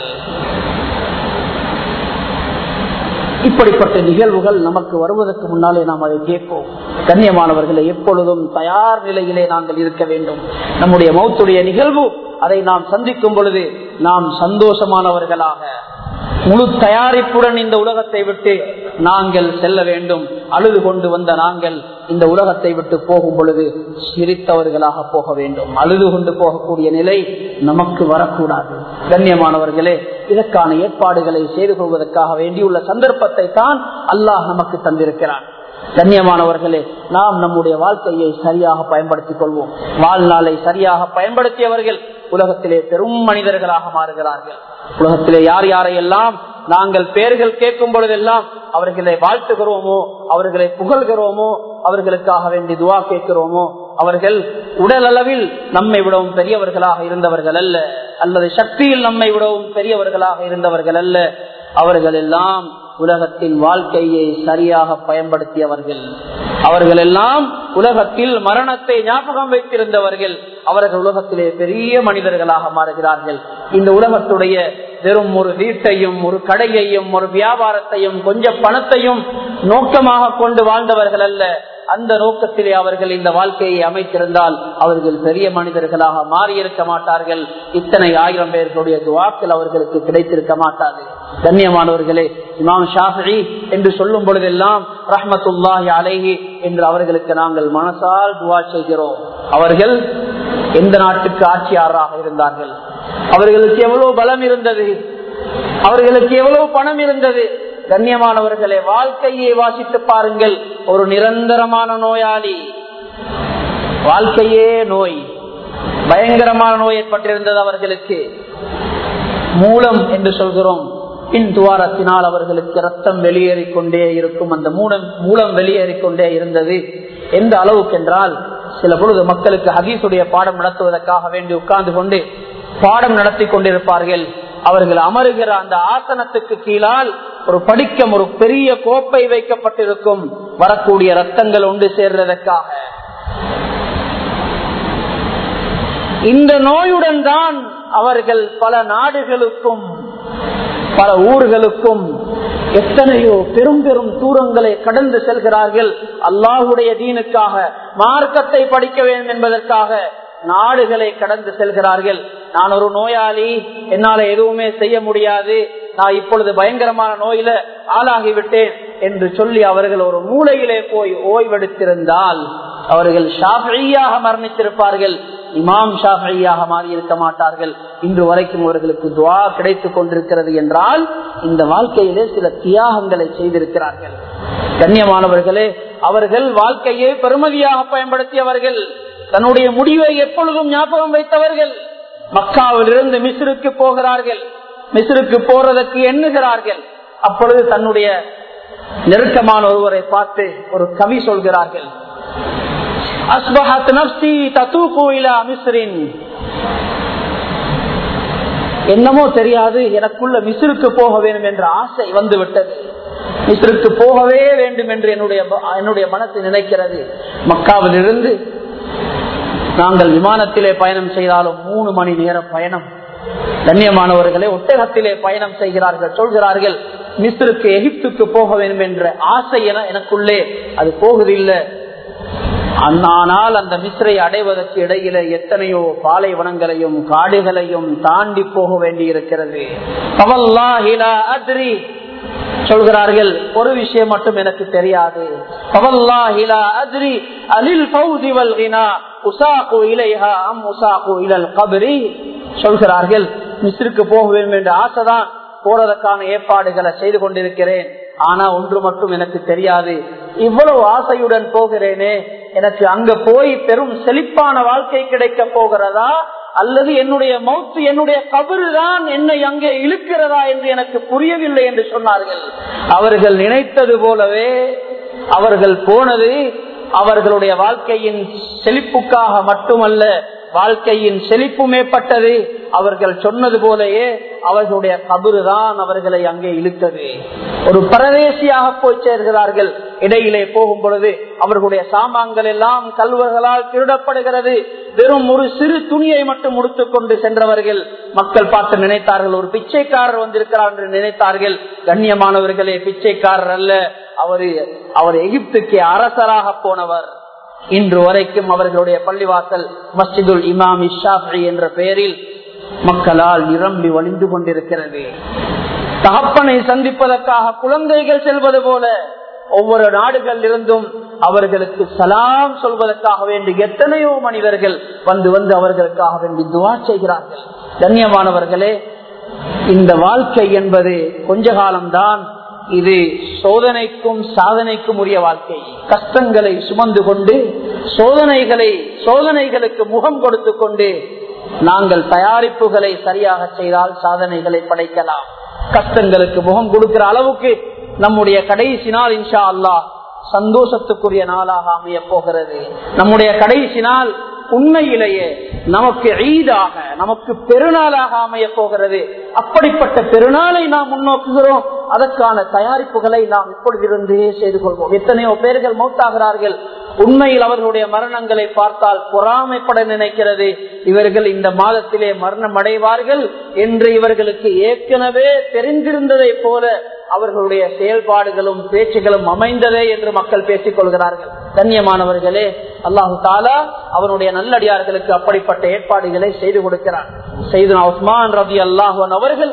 இப்படிப்பட்ட நிகழ்வுகள் நமக்கு வருவதற்கு முன்னாலே நாம் அதை கேட்போம் கண்ணியமானவர்களை எப்பொழுதும் தயார் நிலையிலே நாங்கள் இருக்க வேண்டும் நம்முடைய மௌத்துடைய நிகழ்வு அதை நாம் சந்திக்கும் பொழுது நாம் சந்தோஷமானவர்களாக முழு தயாரிப்புடன் இந்த உலகத்தை விட்டு நாங்கள் செல்ல வேண்டும் அழுது கொண்டு வந்த நாங்கள் இந்த உலகத்தை விட்டு போகும் பொழுது சிரித்தவர்களாக போக வேண்டும் அழுது கொண்டு போகக்கூடிய நிலை நமக்கு வரக்கூடாது கண்ணியமானவர்களே இதற்கான ஏற்பாடுகளை செய்து கொள்வதற்காக வேண்டியுள்ள சந்தர்ப்பத்தை தான் அல்லாஹ் நமக்கு தந்திருக்கிறான் கண்ணியமானவர்களே நாம் நம்முடைய வாழ்க்கையை சரியாக பயன்படுத்திக் கொள்வோம் வாழ்நாளை சரியாக பயன்படுத்தியவர்கள் உலகத்திலே பெரும் மனிதர்களாக மாறுகிறார்கள் உலகத்திலே யார் யாரையெல்லாம் நாங்கள் பெயர்கள் கேட்கும் பொழுதெல்லாம் அவர்களை வாழ்த்துகிறோமோ அவர்களை புகழ்கிறோமோ அவர்களுக்காக வேண்டி துவா கேட்கிறோமோ அவர்கள் உடல் அளவில் நம்மை விடவும் பெரியவர்களாக இருந்தவர்கள் அல்ல அல்லது சக்தியில் நம்மை விடவும் பெரியவர்களாக இருந்தவர்கள் அல்ல அவர்கள் எல்லாம் உலகத்தின் வாழ்க்கையை சரியாக பயன்படுத்தியவர்கள் அவர்கள் எல்லாம் உலகத்தில் மரணத்தை ஞாபகம் வைத்திருந்தவர்கள் அவர்கள் உலகத்திலே பெரிய மனிதர்களாக மாறுகிறார்கள் இந்த உலகத்துடைய வெறும் ஒரு வீட்டையும் ஒரு கடையையும் ஒரு வியாபாரத்தையும் கொஞ்சம் பணத்தையும் நோக்கமாக கொண்டு வாழ்ந்தவர்கள் அல்ல அந்த நோக்கத்திலே அவர்கள் இந்த வாழ்க்கையை அமைத்திருந்தால் அவர்கள் பெரிய மனிதர்களாக மாறியிருக்க மாட்டார்கள் இத்தனை ஆயிரம் பேர்களுடைய துவாக்கள் அவர்களுக்கு கிடைத்திருக்க மாட்டாது கண்ணியமானவர்களே இமாம் ஷாஃபி என்று சொல்லும் பொழுதெல்லாம் ரஹமத்துல்லாஹி அலைஹி என்று அவர்களுக்கு நாங்கள் மனசால் துவா செய்கிறோம் அவர்கள் எந்த நாட்டுக்கு ஆட்சியாளராக இருந்தார்கள் அவர்களுக்கு எவ்வளவு பலம் இருந்தது அவர்களுக்கு எவ்வளவு பணம் இருந்தது கண்ணியமானவர்களே வாழ்க்கையை வாசித்து பாருங்கள் ஒரு நிரந்தரமான நோயாளி வாழ்க்கையே நோய் பயங்கரமான நோய் ஏற்பட்டிருந்தது அவர்களுக்கு மூலம் என்று சொல்கிறோம் பின் துவாரத்தினால் அவர்களுக்கு ரத்தம் வெளியேறிக் கொண்டே இருக்கும் அந்த மூலம் மூலம் வெளியேறிக் கொண்டே இருந்தது எந்த அளவுக்கு என்றால் சில பொழுது மக்களுக்கு ஹதீசுடைய பாடம் நடத்துவதற்காக வேண்டி உட்கார்ந்து கொண்டு பாடம் நடத்தி கொண்டிருப்பார்கள் அவர்கள் அமருகிற அந்த ஆசனத்துக்கு கீழால் ஒரு படிக்கம் ஒரு பெரிய கோப்பை வைக்கப்பட்டிருக்கும் வரக்கூடிய ரத்தங்கள் ஒன்று சேர்றதற்காக இந்த நோயுடன் தான் அவர்கள் பல நாடுகளுக்கும் பல ஊர்களுக்கும் எத்தனையோ பெரும் பெரும் தூரங்களை கடந்து செல்கிறார்கள் அல்லாஹுடைய தீனுக்காக மார்க்கத்தை படிக்க வேண்டும் என்பதற்காக நாடுகளை கடந்து செல்கிறார்கள் நான் ஒரு நோயாளி என்னால எதுவுமே செய்ய முடியாது நான் இப்பொழுது பயங்கரமான நோயில ஆளாகிவிட்டேன் என்று சொல்லி அவர்கள் ஒரு மூலையிலே போய் ஓய்வெடுத்திருந்தால் அவர்கள் ஷாஃபியாக மரணித்திருப்பார்கள் இமாம் ஷாஃபியாக மாறி இருக்க மாட்டார்கள் இன்று வரைக்கும் அவர்களுக்கு துவா கிடைத்துக் கொண்டிருக்கிறது என்றால் இந்த வாழ்க்கையிலே சில தியாகங்களை செய்திருக்கிறார்கள் கண்ணியமானவர்களே அவர்கள் வாழ்க்கையை பெருமதியாக பயன்படுத்தியவர்கள் தன்னுடைய முடிவை எப்பொழுதும் ஞாபகம் வைத்தவர்கள் மக்காவில் இருந்து மிஸ்ருக்கு போகிறார்கள் மிஸ்ருக்கு போறதற்கு எண்ணுகிறார்கள் அப்பொழுது தன்னுடைய நெருக்கமான ஒருவரை பார்த்து ஒரு கவி சொல்கிறார்கள் அஸ்பஹத் நப்சி தத்தூக்கு இலா மிஸ்ரின் என்னமோ தெரியாது எனக்குள்ள மிஸ்ருக்கு போக வேண்டும் என்ற ஆசை வந்து விட்டது மிஸ்ருக்கு போகவே வேண்டும் என்று என்னுடைய என்னுடைய மனசு நினைக்கிறது மக்காவில் இருந்து நாங்கள் விமானத்திலே பயணம் செய்தாலும் மூணு மணி நேர பயணம் கண்ணியமானவர்களே ஒட்டகத்திலே பயணம் செய்கிறார்கள் சொல்கிறார்கள் மிஸ்ருக்கு எகிப்துக்கு போக வேண்டும் என்ற ஆசை என எனக்குள்ளே அது போகுதில்லை ஆனால் அந்த மிஸ்ரை அடைவதற்கு இடையில எத்தனையோ பாலைவனங்களையும் காடுகளையும் தாண்டி போக வேண்டி இருக்கிறது சொல்கிறார்கள் ஒரு விஷயம் மட்டும் எனக்கு தெரியாது சொல்கிறார்கள் மிஸ்ருக்கு போக வேண்டும் என்ற ஆசைதான் போறதற்கான ஏற்பாடுகளை செய்து கொண்டிருக்கிறேன் ஆனா ஒன்று மட்டும் எனக்கு தெரியாது இவ்வளவு ஆசையுடன் போகிறேனே எனக்கு அங்க போய் பெரும் செழிப்பான வாழ்க்கை கிடைக்க போகிறதா அல்லது என்னுடைய மௌத்து என்னுடைய கபரு தான் என்னை அங்கே இழுக்கிறதா என்று எனக்கு புரியவில்லை என்று சொன்னார்கள் அவர்கள் நினைத்தது போலவே அவர்கள் போனது அவர்களுடைய வாழ்க்கையின் செழிப்புக்காக மட்டுமல்ல வாழ்க்கையின் செழிப்பு மேற்பட்டது அவர்கள் சொன்னது போலயே அவர்களுடைய கபரு தான் அவர்களை அங்கே இழுத்தது ஒரு பரதேசியாக போய் சேர்கிறார்கள் இடையிலே போகும் பொழுது அவர்களுடைய சாமான்கள் எல்லாம் கல்வர்களால் திருடப்படுகிறது வெறும் ஒரு சிறு துணியை மட்டும் உடுத்துக் கொண்டு சென்றவர்கள் மக்கள் பார்த்து நினைத்தார்கள் ஒரு பிச்சைக்காரர் வந்திருக்கிறார் என்று நினைத்தார்கள் கண்ணியமானவர்களே பிச்சைக்காரர் அல்ல அவரு அவர் எகிப்துக்கு அரசராக போனவர் இன்று வரைக்கும் அவர்களுடைய பள்ளிவாசல் மஸ்ஜிதுல் இமாம் இஷாஃபி என்ற பெயரில் மக்களால் நிரம்பி வழிந்து கொண்டிருக்கிறது தகப்பனை சந்திப்பதற்காக குழந்தைகள் செல்வது போல ஒவ்வொரு நாடுகளில் இருந்தும் அவர்களுக்கு சலாம் சொல்வதற்காக வேண்டி எத்தனையோ மனிதர்கள் வந்து வந்து அவர்களுக்காக வேண்டி துவா செய்கிறார்கள் கண்ணியமானவர்களே இந்த வாழ்க்கை என்பது கொஞ்ச காலம்தான் இது சோதனைக்கும் சாதனைக்கும் உரிய வாழ்க்கை கஷ்டங்களை சுமந்து கொண்டு சோதனைகளை சோதனைகளுக்கு முகம் கொடுத்து கொண்டு நாங்கள் தயாரிப்புகளை சரியாக செய்தால் சாதனைகளை படைக்கலாம் கஷ்டங்களுக்கு முகம் கொடுக்கிற அளவுக்கு நம்முடைய கடைசி நாள் இன்ஷா அல்லா சந்தோஷத்துக்குரிய நாளாக அமைய போகிறது நம்முடைய கடைசி நாள் உண்மையிலேயே நமக்கு ஈதாக நமக்கு பெருநாளாக அமைய போகிறது அப்படிப்பட்ட பெருநாளை நாம் முன்னோக்குகிறோம் அதற்கான தயாரிப்புகளை நாம் இப்பொழுதிருந்தே செய்து கொள்வோம் எத்தனையோ பேர்கள் மௌத்தாகிறார்கள் உண்மையில் அவர்களுடைய மரணங்களை பார்த்தால் பொறாமைப்பட நினைக்கிறது இவர்கள் இந்த மாதத்திலே மரணம் அடைவார்கள் என்று இவர்களுக்கு ஏற்கனவே தெரிந்திருந்ததை போல அவர்களுடைய செயல்பாடுகளும் பேச்சுகளும் அமைந்ததே என்று மக்கள் பேசிக் கொள்கிறார்கள் கண்ணியமானவர்களே அல்லாஹு தாலா அவனுடைய நல்லடியார்களுக்கு அப்படிப்பட்ட ஏற்பாடுகளை செய்து கொடுக்கிறார் செய்து உஸ்மான் ரவி அல்லாஹன் அவர்கள்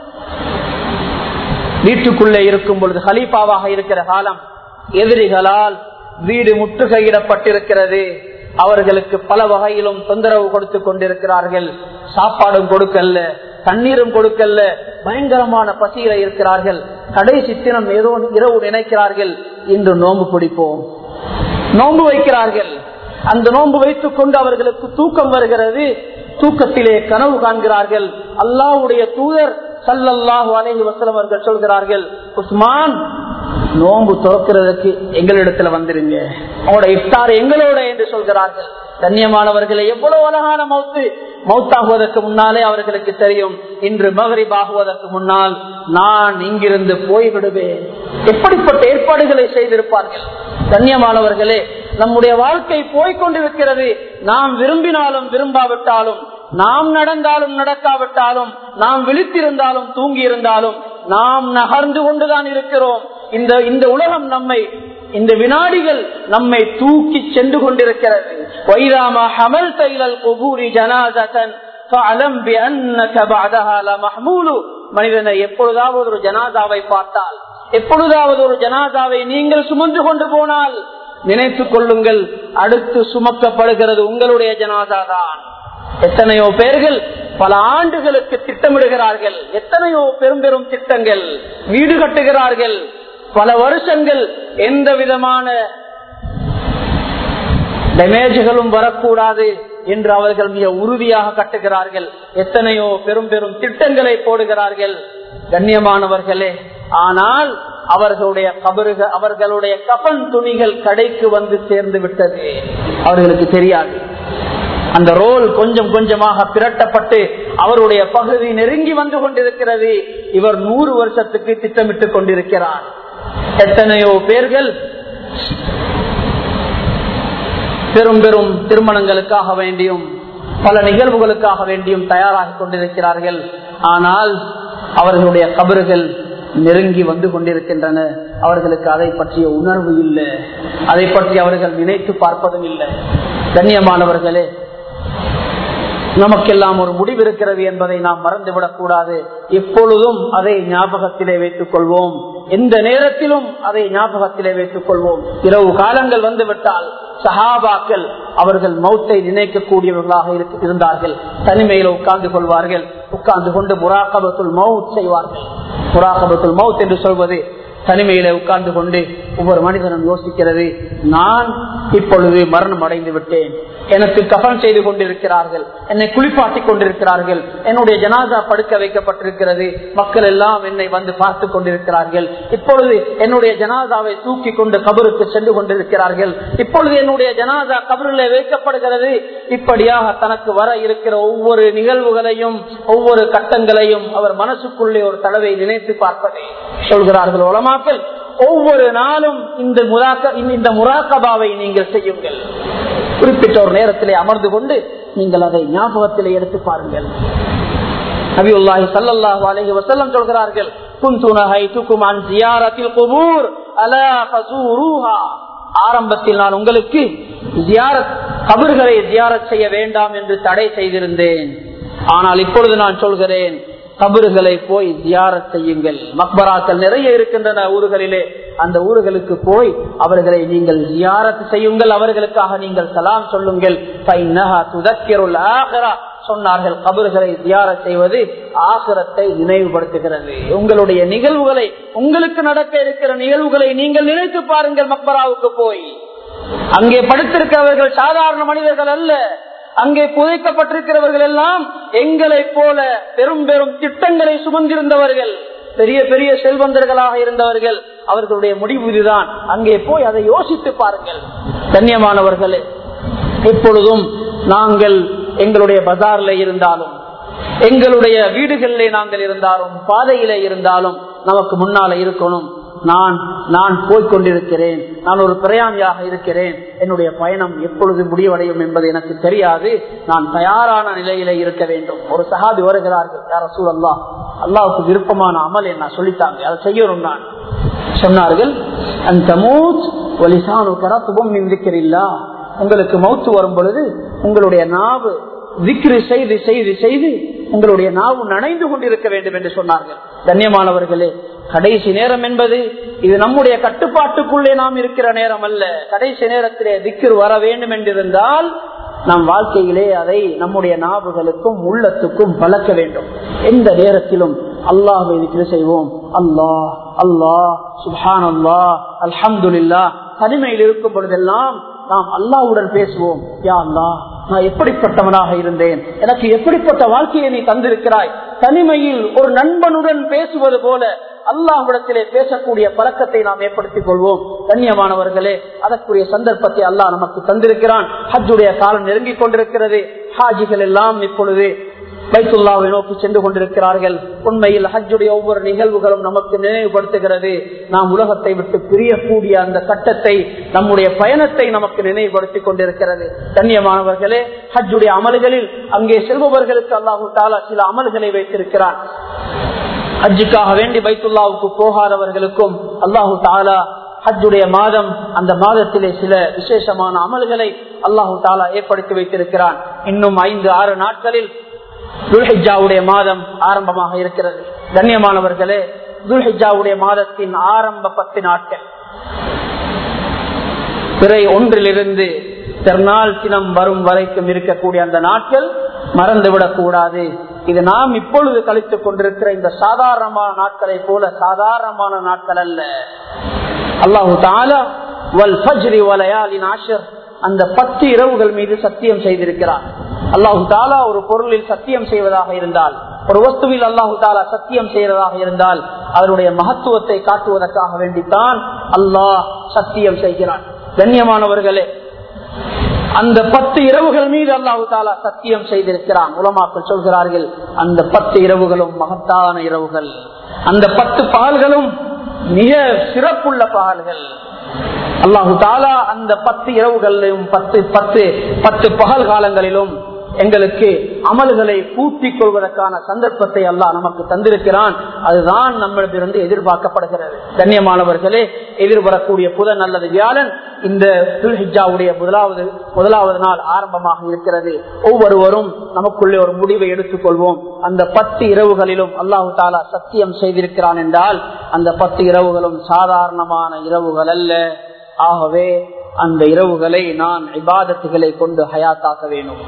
வீட்டுக்குள்ளே இருக்கும் பொழுது ஹலீஃபாவாக இருக்கிற காலம் எதிரிகளால் வீடு முற்றுகையிடப்பட்டிருக்கிறது அவர்களுக்கு பல வகையிலும் தொந்தரவு கொடுத்து கொண்டிருக்கிறார்கள் சாப்பாடும் கொடுக்கல்ல தண்ணீரும் கொடுக்கல்ல பயங்கரமான பசியில இருக்கிறார்கள் கடைசி தினம் ஏதோ இரவு நினைக்கிறார்கள் இன்று நோன்பு பிடிப்போம் நோன்பு வைக்கிறார்கள் அந்த நோன்பு வைத்துக் கொண்டு அவர்களுக்கு தூக்கம் வருகிறது தூக்கத்திலே கனவு காண்கிறார்கள் அல்லாவுடைய தூதர் சல்லல்லாஹு அலைஹி வஸல்லம் அவர்கள் சொல்கிறார்கள் உஸ்மான் நோன்பு துறக்கிறதுக்கு எங்களிடத்துல வந்துருங்க உங்களோட இஃப்தார் எங்களோட என்று சொல்கிறார்கள் கண்ணியமானவர்களை எவ்வளவு அழகான மௌத்து மௌத்தாகுவதற்கு முன்னாலே அவர்களுக்கு தெரியும் இன்று மகரிப் ஆகுவதற்கு முன்னால் நான் இங்கிருந்து போய்விடுவேன் எப்படிப்பட்ட ஏற்பாடுகளை செய்திருப்பார்கள் கண்ணியமானவர்களே நம்முடைய வாழ்க்கை போய்கொண்டிருக்கிறது நாம் விரும்பினாலும் விரும்பாவிட்டாலும் நாம் நடந்தாலும் நடக்காவிட்டாலும் நாம் விழித்திருந்தாலும் தூங்கி இருந்தாலும் நாம் நகர்ந்து கொண்டுதான் இருக்கிறோம் இந்த இந்த உலகம் நம்மை இந்த வினாடிகள் நம்மை தூக்கி சென்று கொண்டிருக்கிறது வைராமா ஹமல் தைலல் குபூரி ஜனாதன் மனிதனை எப்பொழுதாவது ஒரு ஜனாதாவை பார்த்தால் எப்பொழுதாவது ஒரு ஜனாதாவை நீங்கள் சுமந்து கொண்டு போனால் நினைத்துக் கொள்ளுங்கள் அடுத்து சுமக்கப்படுகிறது உங்களுடைய ஜனாதா தான் எத்தனையோ பேர்கள் பல ஆண்டுகளுக்கு திட்டமிடுகிறார்கள் எத்தனையோ பெரும் பெரும் திட்டங்கள் வீடு கட்டுகிறார்கள் பல வருஷங்கள் எந்த விதமான டேமேஜ்களும் வரக்கூடாது என்று அவர்கள் மிக உறுதியாக கட்டுகிறார்கள் எத்தனையோ பெரும் பெரும் திட்டங்களை போடுகிறார்கள் கண்ணியமானவர்களே ஆனால் அவர்களுடைய கபறுகள் அவர்களுடைய கபன் துணிகள் கடைக்கு வந்து சேர்ந்து விட்டது அவர்களுக்கு தெரியாது அந்த ரோல் கொஞ்சம் கொஞ்சமாக பிரட்டப்பட்டு அவருடைய பகுதி நெருங்கி வந்து கொண்டிருக்கிறது இவர் நூறு வருஷத்துக்கு திட்டமிட்டுக் கொண்டிருக்கிறார் எத்தனையோ பேர்கள் பெரும் பெரும் திருமணங்களுக்காக வேண்டியும் பல நிகழ்வுகளுக்காக வேண்டியும் தயாராகி கொண்டிருக்கிறார்கள் ஆனால் அவர்களுடைய கபறுகள் நெருங்கி வந்து கொண்டிருக்கின்றன அவர்களுக்கு அதை பற்றிய உணர்வு இல்லை அதை பற்றி அவர்கள் நினைத்து பார்ப்பதும் இல்லை கண்ணியமானவர்களே நமக்கெல்லாம் ஒரு முடிவு இருக்கிறது என்பதை நாம் மறந்துவிடக் கூடாது எப்பொழுதும் அதை ஞாபகத்திலே வைத்துக் கொள்வோம் எந்த நேரத்திலும் அதை ஞாபகத்திலே வைத்துக் கொள்வோம் இரவு காலங்கள் வந்துவிட்டால் சஹாபாக்கள் அவர்கள் மௌத்தை நினைக்கக்கூடியவர்களாக இருந்தார்கள் தனிமையில உட்கார்ந்து கொள்வார்கள் உட்கார்ந்து கொண்டு முராக்கபத்துல் மவுத் செய்வார்கள் முராக்கபத்துல் மவுத் என்று சொல்வது தனிமையில உட்கார்ந்து கொண்டு ஒவ்வொரு மனிதனும் யோசிக்கிறது நான் இப்பொழுது மரணம் அடைந்து விட்டேன் எனக்கு கபன் செய்து கொண்டிருக்கிறார்கள் என்னை குளிப்பாட்டி கொண்டிருக்கிறார்கள் என்னுடைய ஜனாதா படுக்க வைக்கப்பட்டிருக்கிறது மக்கள் எல்லாம் என்னை வந்து பார்த்து கொண்டிருக்கிறார்கள் இப்பொழுது என்னுடைய ஜனாதாவை தூக்கி கொண்டு கபருக்கு சென்று கொண்டிருக்கிறார்கள் இப்பொழுது என்னுடைய ஜனாதா கபரில் வைக்கப்படுகிறது இப்படியாக தனக்கு வர இருக்கிற ஒவ்வொரு நிகழ்வுகளையும் ஒவ்வொரு கட்டங்களையும் அவர் மனசுக்குள்ளே ஒரு தடவை நினைத்து பார்ப்பதை சொல்கிறார்கள் உலமாக்கள் ஒவ்வொரு நாளும் இந்த முராக்க இந்த முராக்கபாவை நீங்கள் செய்யுங்கள் குறிப்பிட்ட ஒரு நேரத்திலே அமர்ந்து கொண்டு நீங்கள் அதை ஞாபகத்திலே எடுத்து பாருங்கள் நபியுல்லாஹி சல்லல்லாஹு அலைஹி வஸல்லம் சொல்கிறார்கள் குன்து நஹைதுக்கும் அன் ஜியாரத்தில் குபூர் அலா ஃபஸூருஹா ஆரம்பத்தில் நான் உங்களுக்கு ஜியாரத் கபர்களை ஜியாரத் செய்ய வேண்டாம் என்று தடை செய்திருந்தேன் ஆனால் இப்பொழுது நான் சொல்கிறேன் கபறுகளை போய் ஜியாரத் செய்யுங்கள் மக்பராக்கள் நிறைய இருக்கின்றன ஊர்களிலே அந்த ஊர்களுக்கு போய் அவர்களை நீங்கள் ஜியாரத் செய்யுங்கள் அவர்களுக்காக நீங்கள் சலாம் சொல்லுங்கள் சொன்னார்கள் கபறுகளை தியார செய்வது ஆசிரத்தை நினைவுபடுத்துகிறது உங்களுடைய நிகழ்வுகளை உங்களுக்கு நடக்க இருக்கிற நிகழ்வுகளை நீங்கள் நினைத்து பாருங்கள் மக்பராவுக்கு போய் அங்கே படுத்திருக்கிறவர்கள் சாதாரண மனிதர்கள் அல்ல அங்கே புதைக்கப்பட்டிருக்கிறவர்கள் எல்லாம் எங்களை போல பெரும் பெரும் திட்டங்களை சுமந்திருந்தவர்கள் பெரிய பெரிய செல்வந்தர்களாக இருந்தவர்கள் அவர்களுடைய முடிவு இதுதான் அங்கே போய் அதை யோசித்து பாருங்கள் கண்ணியமானவர்களே எப்பொழுதும் நாங்கள் எங்களுடைய பஜார்ல இருந்தாலும் எங்களுடைய வீடுகளிலே நாங்கள் இருந்தாலும் பாதையில இருந்தாலும் நமக்கு முன்னால இருக்கணும் நான் நான் போய்கொண்டிருக்கிறேன் நான் ஒரு பிரயாணியாக இருக்கிறேன் என்னுடைய பயணம் எப்பொழுது முடிவடையும் என்பது எனக்கு தெரியாது நான் தயாரான நிலையில இருக்க வேண்டும் ஒரு சகாதி வருகிறார்கள் யார சூழல்லா அல்லாவுக்கு விருப்பமான அமல் என்ன சொல்லித்தாங்க அதை செய்யணும் நான் சொன்னார்கள் அந்த மூச் ஒலிசானு கரத்துவம் இருக்கிறில்லா உங்களுக்கு மௌத்து வரும் பொழுது உங்களுடைய நாவு விக்ரி செய்து செய்து செய்து உங்களுடைய நாவு நனைந்து கொண்டிருக்க வேண்டும் என்று சொன்னார்கள் கண்ணியமானவர்களே கடைசி நேரம் என்பது இது நம்முடைய கட்டுப்பாட்டுக்குள்ளே நாம் இருக்கிற நேரம் அல்ல கடைசி நேரத்திலே திக்கர் வர வேண்டும் என்றிருந்தால் நாம் வாழ்க்கையிலே அதை நம்முடைய நாவுகளுக்கும் உள்ளத்துக்கும் பழக்க வேண்டும் எந்த நேரத்திலும் அல்லாஹ் திக்ரு செய்வோம் அல்லாஹ் அல்லாஹ் சுஹான் அல்லாஹ் அல்ஹம்துல்லா தனிமையில் இருக்கும் பொழுதெல்லாம் நாம் அல்லாவுடன் பேசுவோம் யா அல்லா நான் எப்படிப்பட்டவனாக இருந்தேன் எனக்கு எப்படிப்பட்ட வாழ்க்கையை நீ தந்திருக்கிறாய் தனிமையில் ஒரு நண்பனுடன் பேசுவது போல அல்லாஹ்விடத்திலே பேசக்கூடிய பழக்கத்தை நாம் ஏற்படுத்திக் கொள்வோம் கண்ணியமானவர்களே அதற்குரிய சந்தர்ப்பத்தை அல்லாஹ் நமக்கு தந்திருக்கிறான் ஹஜ்ஜுடைய காலம் நெருங்கிக் கொண்டிருக்கிறது ஹாஜிகள் எல்லாம் இப்பொழுது பைத்துல்லாவை நோக்கி சென்று கொண்டிருக்கிறார்கள் உண்மையில் ஹஜ்ஜுடைய ஒவ்வொரு நிகழ்வுகளும் நமக்கு நினைவுபடுத்துகிறது நாம் உலகத்தை விட்டு பிரியக்கூடிய அந்த கட்டத்தை நம்முடைய பயணத்தை நமக்கு நினைவுபடுத்திக் கொண்டிருக்கிறது கண்ணியமானவர்களே ஹஜ்ஜுடைய அமல்களில் அங்கே செல்பவர்களுக்கு அல்லாஹு தாலா சில அமல்களை வைத்திருக்கிறான் ஹஜ்ஜுக்காக வேண்டி பைத்துல்லாவுக்கு போகாதவர்களுக்கும் அல்லாஹு தாலா ஹஜ்ஜுடைய மாதம் அந்த மாதத்திலே சில விசேஷமான அமல்களை அல்லாஹு தாலா ஏற்படுத்தி வைத்திருக்கிறான் இன்னும் ஐந்து ஆறு நாட்களில் துல்ஹிஜாவுடைய மாதம் ஆரம்பமாக இருக்கிறது கண்ணியமானவர்களே துல்ஹிஜாவுடைய மாதத்தின் ஆரம்ப பத்து நாட்கள் பிறை ஒன்றிலிருந்து திருநாள் தினம் வரும் வரைக்கும் இருக்கக்கூடிய அந்த நாட்கள் மறந்துவிடக் கூடாது இது நாம் இப்பொழுது கழித்துக் கொண்டிருக்கிற இந்த சாதாரணமான நாட்களை போல சாதாரணமான நாட்கள் அல்ல அல்லாஹு தாலா வல் ஃபஜ்ரி வலயாலின் ஆஷர் அந்த பத்து இரவுகள் மீது சத்தியம் செய்திருக்கிறார் அல்லாஹு தாலா ஒரு பொருளில் சத்தியம் செய்வதாக இருந்தால் ஒரு வஸ்துவில் அல்லாஹு தாலா சத்தியம் செய்வதாக இருந்தால் அதனுடைய மகத்துவத்தை காட்டுவதற்காக வேண்டித்தான் அல்லாஹ் சத்தியம் செய்கிறான் கண்ணியமானவர்களே அந்த பத்து இரவுகள் மீது அல்லாஹு தாலா சத்தியம் செய்திருக்கிறான் உலமாக்கள் சொல்கிறார்கள் அந்த பத்து இரவுகளும் மகத்தான இரவுகள் அந்த பத்து பகல்களும் மிக சிறப்புள்ள பகல்கள் அல்லாஹு தாலா அந்த பத்து இரவுகளிலும் பத்து பத்து பத்து பகல் காலங்களிலும் எங்களுக்கு அமல்களை கூட்டிக் கொள்வதற்கான சந்தர்ப்பத்தை அல்லாஹ் நமக்கு தந்திருக்கிறான் அதுதான் நம்மளிடமிருந்து எதிர்பார்க்கப்படுகிறது கண்ணியமானவர்களே எதிர்வரக்கூடிய புதன் அல்லது வியாழன் இந்த துல்ஹிஜாவுடைய முதலாவது முதலாவது நாள் ஆரம்பமாக இருக்கிறது ஒவ்வொருவரும் நமக்குள்ளே ஒரு முடிவை எடுத்துக் கொள்வோம் அந்த பத்து இரவுகளிலும் அல்லாஹு தாலா சத்தியம் செய்திருக்கிறான் என்றால் அந்த பத்து இரவுகளும் சாதாரணமான இரவுகள் அல்ல ஆகவே அந்த இரவுகளை நான் இபாதத்துகளை கொண்டு ஹயாத்தாக்க வேண்டும்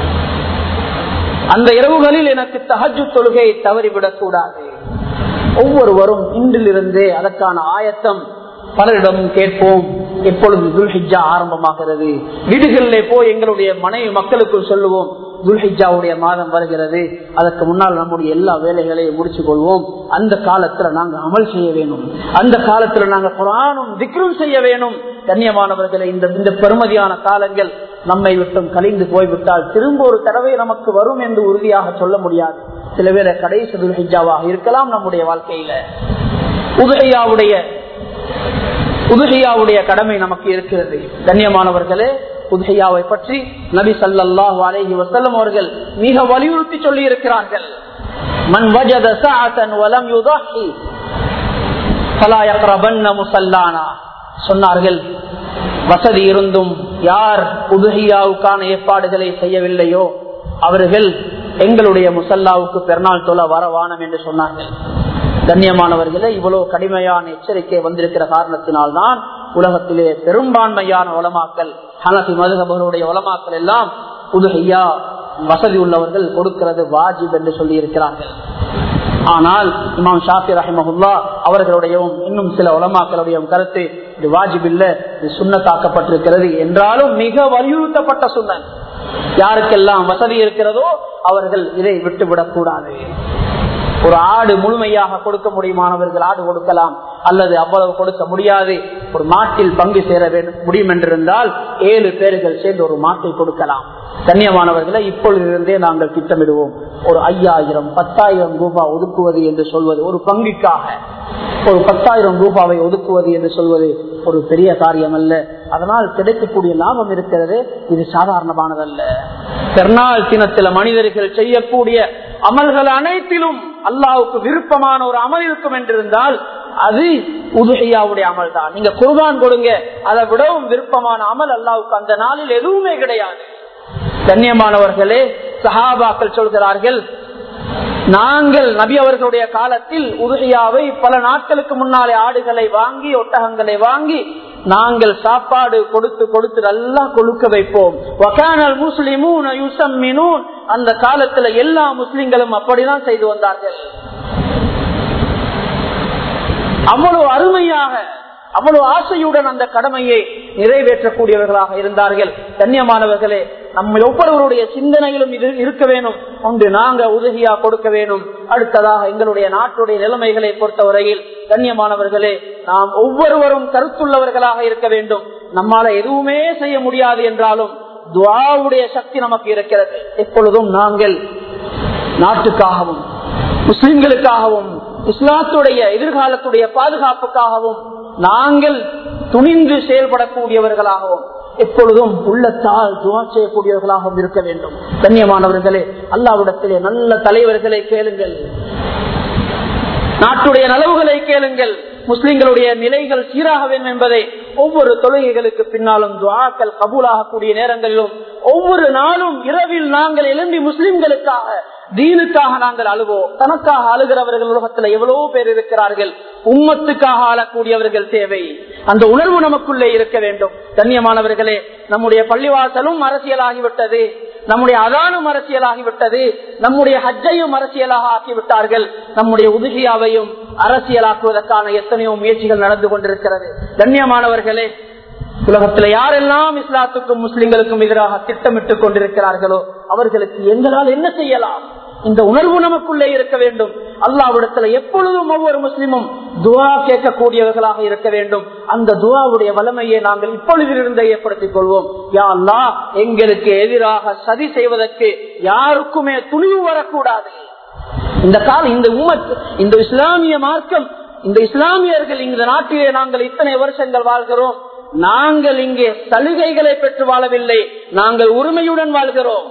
அந்த இரவுகளில் எனக்கு தகஜு தொழுகை தவறிவிடக் கூடாது ஒவ்வொருவரும் இன்றிலிருந்தே அதற்கான ஆயத்தம் பலரிடம் கேட்போம் எப்பொழுது துல்ஹிஜா ஆரம்பமாகிறது வீடுகளிலே போய் எங்களுடைய மனைவி மக்களுக்குள் சொல்லுவோம் துல்ஹிஜாவுடைய மாதம் வருகிறது அதற்கு முன்னால் நம்முடைய எல்லா வேலைகளையும் முடிச்சு கொள்வோம் அந்த காலத்துல நாங்க அமல் செய்ய வேணும் அந்த காலத்துல நாங்க குரானும் திக்ரும் செய்ய வேணும் கண்ணியமானவர்களை இந்த இந்த பெருமதியான காலங்கள் நம்மை விட்டும் கழிந்து போய்விட்டால் திரும்ப ஒரு தடவை நமக்கு வரும் என்று உறுதியாக சொல்ல முடியாது சில பேரை கடைசி துல்ஹிஜாவாக இருக்கலாம் நம்முடைய வாழ்க்கையில உதகையாவுடைய உதுகையாவுடைய கடமை நமக்கு இருக்கிறது கண்ணியமானவர்களே உதுகையாவை பற்றி நபி சல்லாஹு அலஹி வசல்லம் அவர்கள் மிக வலியுறுத்தி சொல்லி இருக்கிறார்கள் மண் வஜத சாத்தன் வலம் யுதாஹி முசல்லானா சொன்னார்கள் வசதி இருந்தும் யார் உதுகையாவுக்கான ஏற்பாடுகளை செய்யவில்லையோ அவர்கள் எங்களுடைய முசல்லாவுக்கு பெருநாள் தொலை வரவானம் என்று சொன்னார்கள் கண்ணியமானவர்களே இவ்வளவு கடுமையான எச்சரிக்கை வந்திருக்கிற காரணத்தினால்தான் உலகத்திலே பெரும்பான்மையான உலமாக்கல் ஹனசி மதுகபர்களுடைய உலமாக்கல் எல்லாம் உதுகையா வசதி உள்ளவர்கள் கொடுக்கிறது வாஜிப் என்று சொல்லி இருக்கிறார்கள் ஆனால் இமாம் ஷாஃபி ரஹிமஹுல்லா அவர்களுடையவும் இன்னும் சில உலமாக்களுடைய கருத்து இது வாஜிப் இல்ல இது சுண்ணத்தாக்கப்பட்டிருக்கிறது என்றாலும் மிக வலியுறுத்தப்பட்ட சுண்ணன் யாருக்கெல்லாம் வசதி இருக்கிறதோ அவர்கள் இதை விட்டுவிடக் கூடாது ஒரு ஆடு முழுமையாக கொடுக்க முடியுமானவர்கள் ஆடு கொடுக்கலாம் அல்லது அவ்வளவு கொடுக்க முடியாது ஒரு மாட்டில் பங்கு சேர வேண்டும் முடியும் என்றிருந்தால் ஏழு பேர்கள் சேர்ந்து ஒரு மாட்டை கொடுக்கலாம் கண்ணியமானவர்களை இப்பொழுதிருந்தே நாங்கள் திட்டமிடுவோம் ஒரு ஐயாயிரம் பத்தாயிரம் ரூபாய் ஒதுக்குவது என்று சொல்வது ஒரு பங்குக்காக ஒரு பத்தாயிரம் ரூபாவை ஒதுக்குவது என்று சொல்வது ஒரு பெரிய காரியம் அல்ல அதனால் கிடைக்கக்கூடிய லாபம் இருக்கிறது இது சாதாரணமானதல்ல பெருநாள் தினத்தில் மனிதர்கள் செய்யக்கூடிய அமல்கள் அனைத்திலும் அல்லாவுக்கு விருப்பமான ஒரு அமல் இருக்கும் என்றிருந்தால் அது உதுகையாவுடைய அமல் தான் நீங்க குர்பான் கொடுங்க அதை விடவும் விருப்பமான அமல் அல்லாவுக்கு அந்த நாளில் எதுவுமே கிடையாது கண்ணியமானவர்களே சஹாபாக்கள் சொல்கிறார்கள் நாங்கள் நபி அவர்களுடைய காலத்தில் உதவியாவை பல நாட்களுக்கு முன்னாலே ஆடுகளை வாங்கி ஒட்டகங்களை வாங்கி நாங்கள் சாப்பாடு கொடுத்து கொடுத்து நல்லா கொழுக்க வைப்போம் வகானல் முஸ்லிமூன் யுசம்மினூன் அந்த காலத்துல எல்லா முஸ்லிம்களும் அப்படிதான் செய்து வந்தார்கள் அவ்வளவு அருமையாக அவ்வளவு ஆசையுடன் அந்த கடமையை நிறைவேற்றக்கூடியவர்களாக இருந்தார்கள் கண்ணியமானவர்களே நம்ம ஒவ்வொருவருடைய சிந்தனையிலும் இது இருக்க வேணும் ஒன்று நாங்க உதவியா கொடுக்க வேணும் அடுத்ததாக எங்களுடைய நாட்டுடைய நிலைமைகளை பொறுத்தவரையில் கண்ணியமானவர்களே நாம் ஒவ்வொருவரும் கருத்துள்ளவர்களாக இருக்க வேண்டும் நம்மால எதுவுமே செய்ய முடியாது என்றாலும் துவாவுடைய சக்தி நமக்கு இருக்கிறது எப்பொழுதும் நாங்கள் நாட்டுக்காகவும் முஸ்லிம்களுக்காகவும் இஸ்லாத்துடைய எதிர்காலத்துடைய பாதுகாப்புக்காகவும் நாங்கள் துணிந்து செயல்படக்கூடியவர்களாகவும் எப்பொழுதும் உள்ளத்தால் துவா செய்யக்கூடியவர்களாகவும் இருக்க வேண்டும் கண்ணியமானவர்களே அல்லாவிடத்திலே நல்ல தலைவர்களை கேளுங்கள் நாட்டுடைய நலவுகளை கேளுங்கள் முஸ்லிம்களுடைய நிலைகள் சீராக வேண்டும் என்பதை ஒவ்வொரு தொழுகைகளுக்கு பின்னாலும் துவாக்கள் கபூலாகக்கூடிய நேரங்களிலும் ஒவ்வொரு நாளும் இரவில் நாங்கள் எழும்பி முஸ்லிம்களுக்காக தீனுக்காக நாங்கள் அழுவோம் தனக்காக அழுகிறவர்கள் உலகத்தில் எவ்வளவு பேர் இருக்கிறார்கள் உம்மத்துக்காக ஆளக்கூடியவர்கள் தேவை அந்த உணர்வு நமக்குள்ளே இருக்க வேண்டும் கண்ணியமானவர்களே நம்முடைய பள்ளிவாசலும் அரசியலாகிவிட்டது நம்முடைய அதானும் அரசியலாகிவிட்டது நம்முடைய ஹஜ்ஜையும் அரசியலாக ஆக்கிவிட்டார்கள் நம்முடைய உதுகியாவையும் அரசியலாக்குவதற்கான எத்தனையோ முயற்சிகள் நடந்து கொண்டிருக்கிறது கண்ணியமானவர்களே உலகத்தில் யாரெல்லாம் இஸ்லாத்துக்கும் முஸ்லிம்களுக்கும் எதிராக திட்டமிட்டுக் கொண்டிருக்கிறார்களோ அவர்களுக்கு எங்களால் என்ன செய்யலாம் இந்த உணர்வு நமக்குள்ளே இருக்க வேண்டும் அல்லாவிடத்துல எப்பொழுதும் ஒவ்வொரு முஸ்லிமும் துவா கேட்கக்கூடியவர்களாக இருக்க வேண்டும் அந்த துவாவுடைய வல்லமையை நாங்கள் இப்பொழுதிலிருந்தே ஏற்படுத்திக் கொள்வோம் யா அல்லா எங்களுக்கு எதிராக சதி செய்வதற்கு யாருக்குமே துணிவு வரக்கூடாது இந்த கால இந்த உமத் இந்த இஸ்லாமிய மார்க்கம் இந்த இஸ்லாமியர்கள் இந்த நாட்டிலே நாங்கள் இத்தனை வருஷங்கள் வாழ்கிறோம் நாங்கள் இங்கே சலுகைகளை பெற்று வாழவில்லை நாங்கள் உரிமையுடன் வாழ்கிறோம்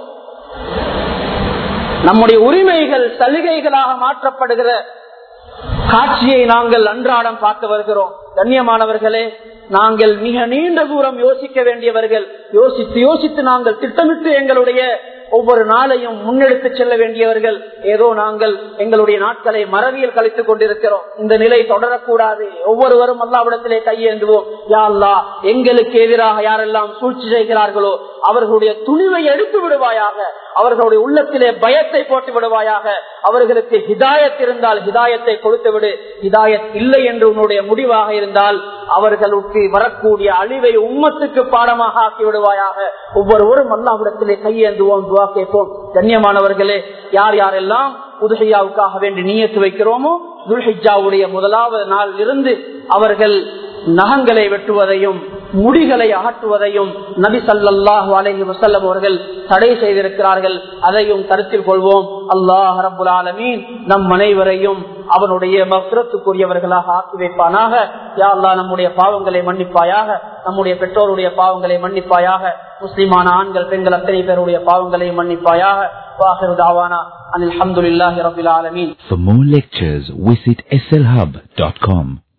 நம்முடைய உரிமைகள் சலுகைகளாக மாற்றப்படுகிற காட்சியை நாங்கள் அன்றாடம் பார்த்து வருகிறோம் கண்ணியமானவர்களே நாங்கள் மிக நீண்ட தூரம் யோசிக்க வேண்டியவர்கள் யோசித்து யோசித்து நாங்கள் திட்டமிட்டு எங்களுடைய ஒவ்வொரு நாளையும் முன்னெடுத்து செல்ல வேண்டியவர்கள் ஏதோ நாங்கள் எங்களுடைய நாட்களை மறவியல் கழித்துக் கொண்டிருக்கிறோம் இந்த நிலை தொடரக்கூடாது ஒவ்வொருவரும் அல்லாவிடத்திலே கையேந்துவோம் யா அல்லா எங்களுக்கு எதிராக யாரெல்லாம் சூழ்ச்சி செய்கிறார்களோ அவர்களுடைய துணிவை எடுத்து விடுவாயாக அவர்களுடைய உள்ளத்திலே பயத்தை போட்டு விடுவாயாக அவர்களுக்கு ஹிதாயத் இருந்தால் ஹிதாயத்தை கொடுத்து விடு ஹிதாயத் இல்லை என்று உன்னுடைய முடிவாக இருந்தால் அவர்களுக்கு வரக்கூடிய அழிவை உம்மத்துக்கு பாடமாக ஆக்கி விடுவாயாக ஒவ்வொருவரும் அல்லாவிடத்திலே கையேந்துவோம் துவா கேட்போம் கண்ணியமானவர்களே யார் யாரெல்லாம் உதுகையாவுக்காக வேண்டி நீயத்து வைக்கிறோமோ துல்ஹிஜாவுடைய முதலாவது நாள் இருந்து அவர்கள் நகங்களை வெட்டுவதையும் முடிகளை அகற்றுவதையும் நபி சல்லாஹூ அலஹி வசல்லம் அவர்கள் தடை செய்திருக்கிறார்கள் அதையும் கருத்தில் கொள்வோம் அல்லாஹ் ரபுல் ஆலமீன் நம் அனைவரையும் அவனுடைய மக்ரத்துக்குரியவர்களாக ஆக்கி வைப்பானாக யா அல்லா நம்முடைய பாவங்களை மன்னிப்பாயாக நம்முடைய பெற்றோருடைய பாவங்களை மன்னிப்பாயாக முஸ்லிமான ஆண்கள் பெண்கள் அத்தனை பேருடைய பாவங்களை மன்னிப்பாயாக வாஹிரு தாவானா அனில் அஹமதுல்லாஹி ரபில் ஆலமீன்
For more lectures, visit slhub.com.